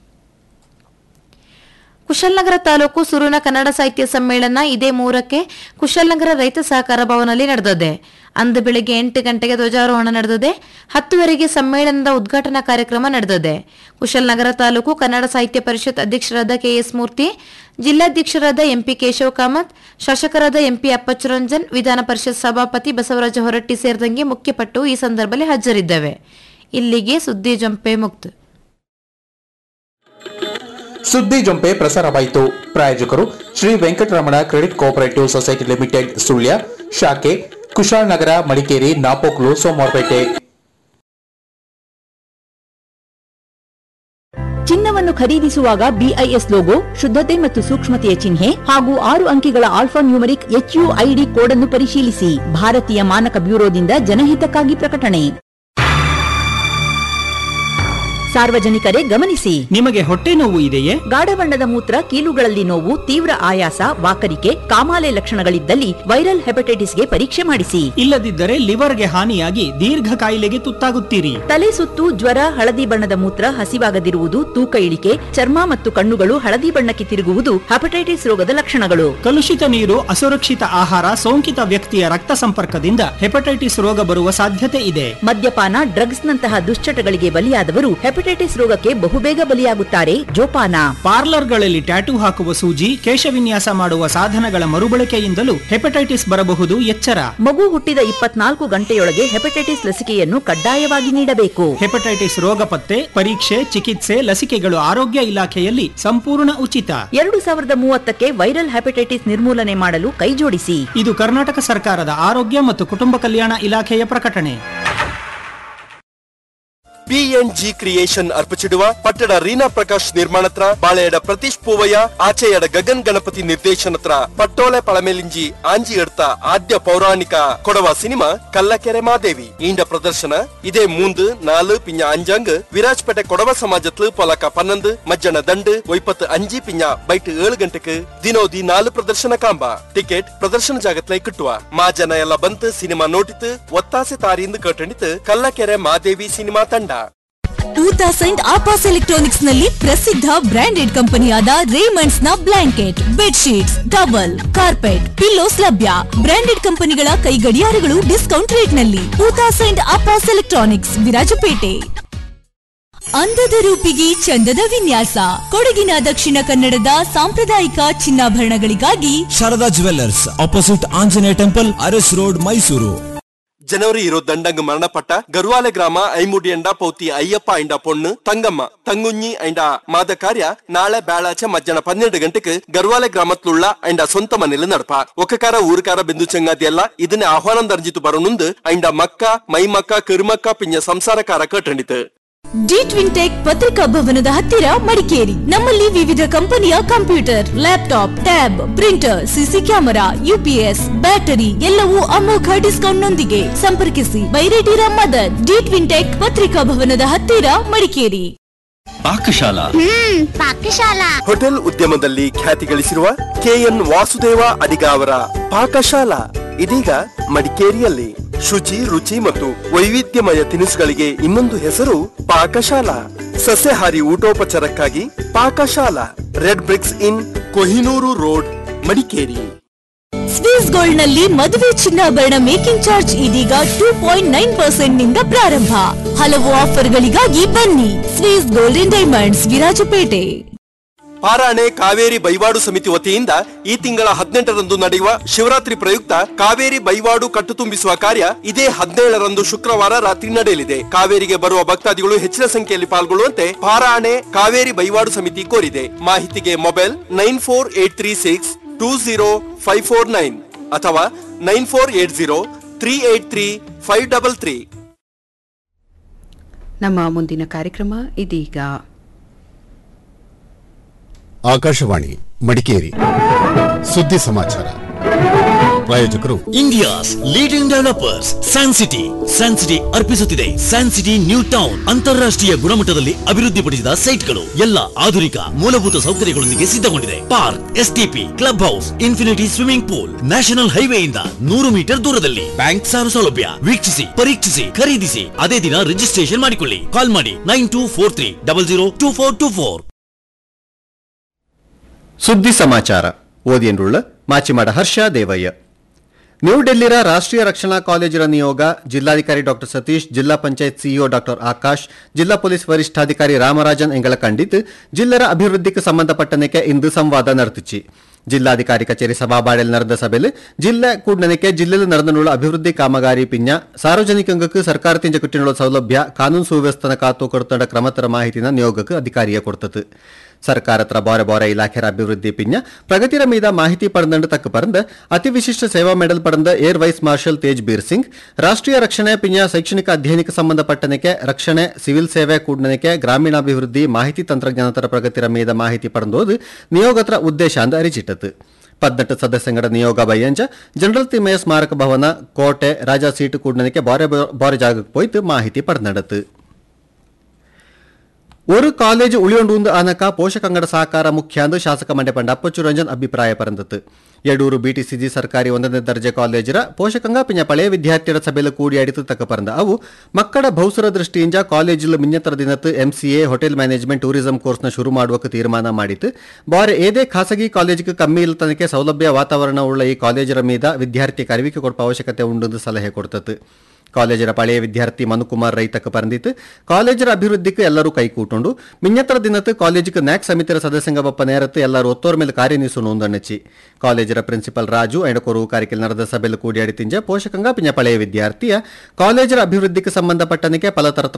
ಕುಶಲ್ನಗರ ತಾಲೂಕು ಸುರುನ ಕನ್ನಡ ಸಾಹಿತ್ಯ ಸಮ್ಮೇಳನ ಇದೇ ಮೂರಕ್ಕೆ ಕುಶಲ್ನಗರ ರೈತ ಸಹಕಾರ ಭವನದಲ್ಲಿ ನಡೆದಿದೆ ಅಂದು ಬೆಳಿಗ್ಗೆ ಎಂಟು ಗಂಟೆಗೆ ಧ್ವಜಾರೋಹಣ ನಡೆದಿದೆ ಹತ್ತುವರೆಗೆ ಸಮ್ಮೇಳನದ ಉದ್ಘಾಟನಾ ಕಾರ್ಯಕ್ರಮ ನಡೆದಿದೆ ಕುಶಲ್ನಗರ ತಾಲೂಕು ಕನ್ನಡ ಸಾಹಿತ್ಯ ಪರಿಷತ್ ಅಧ್ಯಕ್ಷರಾದ ಕೆಎಸ್ ಮೂರ್ತಿ ಜಿಲ್ಲಾಧ್ಯಕ್ಷರಾದ ಎಂಪಿ ಕೇಶವ ಕಾಮತ್ ಶಾಸಕರಾದ ಎಂಪಿ ಅಪ್ಪಚ್ಚುರಂಜನ್ ವಿಧಾನ ಪರಿಷತ್ ಸಭಾಪತಿ ಬಸವರಾಜ ಹೊರಟ್ಟಿ ಸೇರಿದಂಗೆ ಮುಖ್ಯಪಟ್ಟು ಈ ಸಂದರ್ಭದಲ್ಲಿ ಹಾಜರಿದ್ದವೆ ಇಲ್ಲಿಗೆ ಸುದ್ದಿ ಜಂಪೆ ಮುಕ್ತ ಸುದ್ದಿ ಜೊಂಪೆ ಪ್ರಸಾರವಾಯಿತು ಪ್ರಾಯೋಜಕರು Shri Venkataramana credit cooperative society limited Sullia ಶಾಖೆ ಕುಶಾಲನಗರ ಮಡಿಕೇರಿ ನಾಪೋಕ್ಲು ಸೋಮವಾರಪೇಟೆ ಚಿನ್ನವನ್ನು ಖರೀದಿಸುವಾಗ ಬಿಐಎಸ್ ಲೋಗೋ ಶುದ್ಧತೆ ಮತ್ತು ಸೂಕ್ಷ್ಮತೆಯ ಚಿಹ್ನೆ ಹಾಗೂ ಆರು ಅಂಕಿಗಳ ಆಲ್ಫಾ ನ್ಯೂಮರಿಕ್ ಎಚ್ಯುಐಡಿ ಕೋಡ್ ಅನ್ನು ಪರಿಶೀಲಿಸಿ ಭಾರತೀಯ ಮಾನಕ ಬ್ಯೂರೋದಿಂದ ಜನಹಿತಕ್ಕಾಗಿ ಪ್ರಕಟಣೆ ಸಾರ್ವಜನಿಕರೇ ಗಮನಿಸಿ ನಿಮಗೆ ಹೊಟ್ಟೆ ನೋವು ಇದೆಯೇ ಗಾಢ ಬಣ್ಣದ ಮೂತ್ರ ಕೀಲುಗಳಲ್ಲಿ ನೋವು ತೀವ್ರ ಆಯಾಸ ವಾಕರಿಕೆ ಕಾಮಾಲೆ ಲಕ್ಷಣಗಳಿದ್ದಲ್ಲಿ ವೈರಲ್ ಹೆಪಟೈಟಿಸ್ಗೆ ಪರೀಕ್ಷೆ ಮಾಡಿಸಿ ಇಲ್ಲದಿದ್ದರೆ ಲಿವರ್ಗೆ ಹಾನಿಯಾಗಿ ದೀರ್ಘ ಕಾಯಿಲೆಗೆ ತುತ್ತಾಗುತ್ತೀರಿ ತಲೆ ಸುತ್ತು ಜ್ವರ ಹಳದಿ ಬಣ್ಣದ ಮೂತ್ರ ಹಸಿವಾಗದಿರುವುದು ತೂಕ ಇಳಿಕೆ ಚರ್ಮ ಮತ್ತು ಕಣ್ಣುಗಳು ಹಳದಿ ಬಣ್ಣಕ್ಕೆ ತಿರುಗುವುದು ಹೆಪಟೈಟಿಸ್ ರೋಗದ ಲಕ್ಷಣಗಳು ಕಲುಷಿತ ನೀರು ಅಸುರಕ್ಷಿತ ಆಹಾರ ಸೋಂಕಿತ ವ್ಯಕ್ತಿಯ ರಕ್ತ ಸಂಪರ್ಕದಿಂದ ಹೆಪಟೈಟಿಸ್ ರೋಗ ಬರುವ ಸಾಧ್ಯತೆ ಇದೆ ಮದ್ಯಪಾನ ಡ್ರಗ್ಸ್ ನಂತಹ ದುಶ್ಚಟಗಳಿಗೆ ಬಲಿಯಾದವರು ಹೆಪಟೈಟಿಸ್ ರೋಗಕ್ಕೆ ಬಹುಬೇಗ ಬಲಿಯಾಗುತ್ತಾರೆ ಜೋಪಾನ ಪಾರ್ಲರ್ಗಳಲ್ಲಿ ಟ್ಯಾಟೂ ಹಾಕುವ ಸೂಜಿ ಕೇಶವಿನ್ಯಾಸ ಮಾಡುವ ಸಾಧನಗಳ ಮರುಬಳಕೆಯಿಂದಲೂ ಹೆಪಟೈಟಿಸ್ ಬರಬಹುದು ಎಚ್ಚರ ಮಗು ಹುಟ್ಟಿದ ಇಪ್ಪತ್ನಾಲ್ಕು ಗಂಟೆಯೊಳಗೆ ಹೆಪಟೈಟಿಸ್ ಲಸಿಕೆಯನ್ನು ಕಡ್ಡಾಯವಾಗಿ ನೀಡಬೇಕು ಹೆಪಟೈಟಿಸ್ ರೋಗ ಪತ್ತೆ ಪರೀಕ್ಷೆ ಚಿಕಿತ್ಸೆ ಲಸಿಕೆಗಳು ಆರೋಗ್ಯ ಇಲಾಖೆಯಲ್ಲಿ ಸಂಪೂರ್ಣ ಉಚಿತ ಎರಡು ಸಾವಿರದ ಮೂವತ್ತಕ್ಕೆ ವೈರಲ್ ಹೆಪಟೈಟಿಸ್ ನಿರ್ಮೂಲನೆ ಮಾಡಲು ಕೈಜೋಡಿಸಿ ಇದು ಕರ್ನಾಟಕ ಸರ್ಕಾರದ ಆರೋಗ್ಯ ಮತ್ತು ಕುಟುಂಬ ಕಲ್ಯಾಣ ಇಲಾಖೆಯ ಪ್ರಕಟಣೆ ಪಿಎನ್ಜಿ ಕ್ರಿಯೇಷನ್ ಅರ್ಪಿಸಿಡುವ ಪಟ್ಟಣ ರೀನಾ ಪ್ರಕಾಶ್ ನಿರ್ಮಾಣತ್ರ ಬಾಳೆಯಡ ಪ್ರತೀಶ್ ಪೂವಯ್ಯ ಆಚೆಯಡ ಗಗನ್ ಗಣಪತಿ ನಿರ್ದೇಶನತ್ರ ಪಟ್ಟೋಲೆ ಪಳಮೆಲಿಂಜಿ ಆಂಜಿ ಎಡ್ತ ಆದ್ಯ ಪೌರಾಣಿಕ ಕೊಡವ ಸಿನಿಮಾ ಕಲ್ಲಕೆರೆ ಮಾದೇವಿ ಈಂಡ ಪ್ರದರ್ಶನ ಇದೇ ಮೂಂದು ನಾಲು ಪಿಂಜ ಅಂಜಾಂಗ್ ವಿರಾಜ್ಪೇಟೆ ಕೊಡವ ಸಮಾಜತ್ಲು ಪೊಲಕ ಪನ್ನೊಂದು ಮಜ್ಜನ ದಂಡು ಒಯ್ಪತ್ತು ಅಂಜಿ ಪಿಂಜ ಬೈಟ್ ಏಳು ಗಂಟೆಗೆ ದಿನೋದಿ ನಾಲು ಪ್ರದರ್ಶನ ಕಾಂಬ ಟಿಕೆಟ್ ಪ್ರದರ್ಶನ ಜಾಗತ್ಲೈ ಕಿಟ್ಟುವ ಮಾ ಜನ ಎಲ್ಲ ಬಂತು ಸಿನಿಮಾ ನೋಟಿತು ಒತ್ತಾಸೆ ತಾರಿಯಿಂದ ಕಟ್ಟಣಿತು ಕಲ್ಲಕೆರೆ ಮಾದೇವಿ ಸಿನಿಮಾ ತಂಡ ಊತಾಸ್ ಅಂಡ್ ಆಪಾಸ್ ಎಲೆಕ್ಟ್ರಾನಿಕ್ಸ್ ನಲ್ಲಿ ಪ್ರಸಿದ್ಧ ಬ್ರಾಂಡೆಡ್ ಕಂಪನಿಯಾದ ರೇಮಂಡ್ಸ್ ನ blanket bedsheets towel carpet pillows ಲಭ್ಯ ಬ್ರಾಂಡೆಡ್ ಕಂಪನಿಗಳ ಕೈ ಗಡಿಯಾರಗಳು ಡಿಸ್ಕೌಂಟ್ ರೇಟ್ ನಲ್ಲಿ ಊತಾಸ್ ಅಂಡ್ ಆಪಾಸ್ ಎಲೆಕ್ಟ್ರಾನಿಕ್ಸ್ ವಿರಾಜಪೇಟೆ ಅಂದದ ರೂಪಿಗೆ ಚಂದದ ವಿನ್ಯಾಸ ಕೊಡಗಿನ ದಕ್ಷಿಣ ಕನ್ನಡದ ಸಾಂಪ್ರದಾಯಿಕ ಚಿನ್ನಾಭರಣಗಳಿಗಾಗಿ Sharada jewellers opposite Anjaneya temple Aras road Mysuru ಜನವರಿ ಇರೋ ದಂಡಂಗ್ ಮರಣಪಟ್ಟ ಗರ್ವಾಲೆ ಗ್ರಾಮ ಐಮುಡಿ ಅಂಡ ಪೌತಿ ಅಯ್ಯಪ್ಪ ಅಂಡ ಪೊಣ್ಣು ತಂಗಮ್ಮ ತಂಗುഞ്ഞി ಅಂಡ ಮಾದ ಕಾರ್ಯ ನಾಳೆ ಬೇಳಾಚೆ ಮಧ್ಯಾಹ್ನ ಪನ್ನೆರಡು ಗಂಟೆಗೆ ಗರ್ವಾಲೆ ಗ್ರಾಮತ್ಲುಳ್ಳ ಅಂಡ ಸ್ವಂತ ಮನೇಲಿ ನಡಪ ಒಕ್ಕಕಾರ ಊರುಕಾರ ಬೆಂದು ಚಂಗಾದಿ ಎಲ್ಲ ಇದನ್ನೇ ಆಹ್ವಾನ ದರ್ಜಿತು ಬರೋನುಂದು ಅಂಡ ಮಕ್ಕ ಮೈಮಕ್ಕ ಕಿರುಮಕ್ಕ ಪಿಂಜ ಸಂಸಾರಕಾರ ಕಟ್ಟಣಿತು ಡಿ ಟ್ವಿನ್ಟೆಕ್ ಪತ್ರಿಕಾ ಭವನದ ಹತ್ತಿರ ಮಡಿಕೇರಿ ನಮ್ಮಲ್ಲಿ ವಿವಿಧ ಕಂಪನಿಯ computer laptop tab printer CC camera UPS battery ಎಲ್ಲವೂ ಅಮೋಘ ಡಿಸ್ಕೌಂಟ್ ನೊಂದಿಗೆ ಸಂಪರ್ಕಿಸಿ ಬೈರೇಟಿರ ಮದನ್ ಡಿ ಟ್ವಿನ್ಟೆಕ್ ಪತ್ರಿಕಾ ಭವನದ ಹತ್ತಿರ ಮಡಿಕೇರಿ ಪಾಕಶಾಲಾ ಪಾಕಶಾಲಾ ಹೋಟೆಲ್ ಉದ್ಯಮದಲ್ಲಿ ಖ್ಯಾತಿ ಗಳಿಸಿರುವ ಕೆಎನ್ ವಾಸುದೇವ ಅಡಿಗ ಅವರ ಪಾಕಶಾಲಾ ಇದೀಗ ಮಡಿಕೇರಿಯಲ್ಲಿ ಶುಚಿ ರುಚಿ ಮತ್ತು ವೈವಿಧ್ಯಮಯ ತಿನಿಸುಗಳಿಗೆ ಇನ್ನೊಂದು ಹೆಸರು ಪಾಕಶಾಲಾ ಸಸ್ಯಾಹಾರಿ ಊಟೋಪಚಾರಕ್ಕಾಗಿ Pakashala red bricks inn Kohinoor road Madikeri Swiss gold ನಲ್ಲಿ ಮದುವೆ ಚಿನ್ನಾಭರಣ ಮೇಕಿಂಗ್ ಚಾರ್ಜ್ ಇದೀಗ ಟೂ ಪಾಯಿಂಟ್ ನೈನ್ ಪರ್ಸೆಂಟ್ ನಿಂದ ಪ್ರಾರಂಭ ಹಲವು ಆಫರ್ಗಳಿಗಾಗಿ ಬನ್ನಿ Swiss gold and diamonds Virajpet Parane Kaveri ಬೈವಾಡು ಸಮಿತಿ ವತಿಯಿಂದ ಈ ತಿಂಗಳ ಹದಿನೆಂಟರಂದು ನಡೆಯುವ ಶಿವರಾತ್ರಿ ಪ್ರಯುಕ್ತ ಕಾವೇರಿ ಬೈವಾಡು ಕಟ್ಟು ತುಂಬಿಸುವ ಕಾರ್ಯ ಇದೇ ಹದಿನೇಳರಂದು ಶುಕ್ರವಾರ ರಾತ್ರಿ ನಡೆಯಲಿದೆ ಕಾವೇರಿಗೆ ಬರುವ ಭಕ್ತಾದಿಗಳು ಹೆಚ್ಚಿನ ಸಂಖ್ಯೆಯಲ್ಲಿ ಪಾಲ್ಗೊಳ್ಳುವಂತೆ ಪಾರಾಣೆ ಕಾವೇರಿ ಬೈವಾಡು ಸಮಿತಿ ಕೋರಿದೆ ಮಾಹಿತಿಗೆ mobile nine four eight three six two zero five four nine ಅಥವಾ nine four eight zero three eight three five double three ನಮ್ಮ ಮುಂದಿನ ಕಾರ್ಯಕ್ರಮ ಇದೀಗ ಆಕಾಶವಾಣಿ ಮಡಿಕೇರಿ ಸುದ್ದಿ ಸಮಾಚಾರ ಪ್ರಾಯೋಜಕರು India's leading developers San City San City ಅರ್ಪಿಸುತ್ತಿದೆ ಸ್ಯಾನ್ ಸಿಟಿ ನ್ಯೂ ಟೌನ್ ಅಂತಾರಾಷ್ಟ್ರೀಯ ಗುಣಮಟ್ಟದಲ್ಲಿ ಅಭಿವೃದ್ಧಿಪಡಿಸಿದ ಸೈಟ್ಗಳು ಎಲ್ಲ ಆಧುನಿಕ ಮೂಲಭೂತ ಸೌಕರ್ಯಗಳೊಂದಿಗೆ ಸಿದ್ಧಗೊಂಡಿದೆ park STP club house infinity swimming pool national ಹೈವೇಯಿಂದ ನೂರು ಮೀಟರ್ ದೂರದಲ್ಲಿ ಬ್ಯಾಂಕ್ ಸಾಲ ಸೌಲಭ್ಯ ವೀಕ್ಷಿಸಿ ಪರೀಕ್ಷಿಸಿ ಖರೀದಿಸಿ ಅದೇ ದಿನ ರಿಜಿಸ್ಟ್ರೇಷನ್ ಮಾಡಿಕೊಳ್ಳಿ ಕಾಲ್ ಮಾಡಿ nine two four three double zero two four two four ಸುದ್ದಿ ಸಮಾಚಾರ ಓದಿಯನ್ರುಳ್ಳ ಮಾಚಿಮಾಡ ಹರ್ಷ ದೇವಯ್ಯ ನ್ಯೂಡೆಲ್ಲಿರ ರಾಷ್ಟ್ರೀಯ ರಕ್ಷಣಾ ಕಾಲೇಜಿನ ನಿಯೋಗ ಜಿಲ್ಲಾಧಿಕಾರಿ ಡಾಕ್ಟರ್ ಸತೀಶ್ ಜಿಲ್ಲಾ ಪಂಚಾಯತ್ ಸಿಇಒ ಡಾಕ್ಟರ್ ಆಕಾಶ್ ಜಿಲ್ಲಾ ಪೊಲೀಸ್ ವರಿಷ್ಠಾಧಿಕಾರಿ ರಾಮರಾಜನ್ ಎಂಗಳ ಕಂಡಿದ್ದು ಜಿಲ್ಲರ ಅಭಿವೃದ್ಧಿಗೆ ಸಂಬಂಧಪಟ್ಟನಕ್ಕೆ ಇಂದು ಸಂವಾದ ನಡೆತಿಚ್ಚಿ ಜಿಲ್ಲಾಧಿಕಾರಿ ಕಚೇರಿ ಸಭಾಬಾಡೆಲ್ ನಡೆದ ಸಭೆಯಲ್ಲಿ ಜಿಲ್ಲೆ ಕೂಡ್ನನಕ್ಕೆ ಜಿಲ್ಲೆಯಲ್ಲಿ ನಡೆದನುಳ್ಳ ಅಭಿವೃದ್ಧಿ ಕಾಮಗಾರಿ ಪಿಂಜ ಸಾರ್ವಜನಿಕಂಗಕ್ಕೆ ಸರ್ಕಾರದಿಂದ കിട്ടിയുള്ള ಸೌಲಭ್ಯ ಕಾನೂನು ಸುವ್ಯವಸ್ಥೆನ ಕಾತು ಕೊಡ್ತಂಡ ಕ್ರಮತರ ಮಾಹಿತಿನ ನಿಯೋಗಕ್ಕೆ ಅಧಿಕಾರಿಯ ಕೊಡ್ತದೆ ಸರ್ಕಾರತ್ರ ಬಾರೆ ಬಾರೆ ಇಲಾಖೆರ ಅಭಿವೃದ್ಧಿ ಪಿಂಜ ಪ್ರಗತಿರ ಮೀದ ಮಾಹಿತಿ ಪಡೆದಂಡು ತಕ್ಕ ಪರಂದ ಅತಿ ವಿಶಿಷ್ಟ ಸೇವಾ ಮೆಡಲ್ ಪಡೆದ air vice marshal Tej Bir Singh ರಾಷ್ಟ್ರೀಯ ರಕ್ಷಣೆ ಪಿಂಜ ಶೈಕ್ಷಣಿಕ ಅಧ್ಯಯನಕ್ಕೆ ಸಂಬಂಧಪಟ್ಟನಕ್ಕೆ ರಕ್ಷಣೆ ಸಿವಿಲ್ ಸೇವೆ ಕೂಡ್ನನಕ್ಕೆ ಗ್ರಾಮೀಣಾಭಿವೃದ್ಧಿ ಮಾಹಿತಿ ತಂತ್ರಜ್ಞಾನತರ ಪ್ರಗತಿರ ಮೀದ ಮಾಹಿತಿ ಪಡೆದೋದು ನಿಯೋಗತ್ರ ಉದ್ದೇಶ ಅಂದ ಅರಿಚಿಟ್ಟತು ಪದ್ನೆಟ್ಟು ಸದಸ್ಯಂಗಡ ನಿಯೋಗ ಬಯ್ಯಂಚ ಜನರಲ್ ತಿಮ್ಮಯ್ಯ ಸ್ಮಾರಕ ಭವನ ಕೋಟೆ ರಾಜಾ ಸೀಟು ಕೂಡ್ನನಕ್ಕೆ ಬಾರೆ ಬಾರೆ ಜಾಗಕ್ಕೆ ಪೋಯ್ತು ಮಾಹಿತಿ ಪಡೆದಡತು ഒരു ಕಾಲೇಜು ಉಳಿಯೊಂಡು ಅನಕ ಪೋಷಕಂಗಡ ಸಹಕಾರ ಮುಖ್ಯ ಅಂದು ಶಾಸಕ ಮಂಡ್ಯ ಪಂಡ ಅಪ್ಪಚ್ಚು ರಂಜನ್ ಅಭಿಪ್ರಾಯ ಪರಂದತ್ತು ಯಡೂರು ಬಿಟಿಸಿಜಿ ಸರ್ಕಾರಿ ಒಂದನೇ ದರ್ಜೆ ಕಾಲೇಜರ ಪೋಷಕಂಗ ಪಿಂಜ ಪಳೆಯ ವಿದ್ಯಾರ್ಥಿಗಳ ಸಭೆಯಲ್ಲಿ ಕೂಡಿ ಅಡಿತು ತಕ್ಕ ಪರಂದ ಅವು ಮಕ್ಕಳ ಭೌಸರ ದೃಷ್ಟಿಯಿಂದ ಕಾಲೇಜಿಲು ಮಿನ್ನತರ ದಿನತ್ತು ಎಂಸಿಎ ಹೋಟೆಲ್ ಮ್ಯಾನೇಜ್ಮೆಂಟ್ ಟೂರಿಸಂ ಕೋರ್ಸ್ನ ಶುರು ಮಾಡುವಕ್ಕೆ ತೀರ್ಮಾನ ಮಾಡಿತು ಬಾರೆ ಏದೇ ಖಾಸಗಿ ಕಾಲೇಜಿಗೆ ಕಮ್ಮಿ ಇಲ್ಲತನಕ್ಕೆ ಸೌಲಭ್ಯ ವಾತಾವರಣ ಉಳ್ಳ ಈ ಕಾಲೇಜರ ಮೀದ ವಿದ್ಯಾರ್ಥಿ ಅರಿವಿಕೆ ಕೊಡುವ ಅವಶ್ಯಕತೆ ಉಂಡು ಸಲಹೆ ಕೊಡ್ತತ್ತು ಕಾಲೇಜರ ಪಳೆಯ ವಿದ್ಯಾರ್ಥಿ ಮನುಕುಮಾರ್ ರೈತಕ್ಕೆ ಪರಂದಿತ್ತು ಕಾಲೇಜರ ಅಭಿವೃದ್ಧಿಗೆ ಎಲ್ಲರೂ ಕೈಕೂಟುಂಡು ಮಿನ್ನತ್ತರ ದಿನತ್ತು ಕಾಲೇಜಿಗೆ ನ್ಯಾಕ್ ಸಮಿತಿಯ ಸದಸ್ಯಂಗ ಬಪ್ಪ ನೇರತ್ತು ಎಲ್ಲರೂ ಒತ್ತೋರ್ ಮೇಲೆ ಕಾರ್ಯನಿಸು ನೊಂದಣ್ಣಚ್ಚಿ ಕಾಲೇಜರ ಪ್ರಿನ್ಸಿಪಲ್ ರಾಜು ಐಡಕೊರು ಕಾರಿಕೆಲ್ ನಡೆದ ಸಭೆಯಲ್ಲಿ ಕೂಡಿ ಅಡಿತಿಂಜ ಪೋಷಕಂಗ ಪಿಂಜ ಪಳೆಯ ವಿದ್ಯಾರ್ಥಿಯ ಕಾಲೇಜರ ಅಭಿವೃದ್ಧಿಗೆ ಸಂಬಂಧಪಟ್ಟನಿಗೆ ಫಲತರ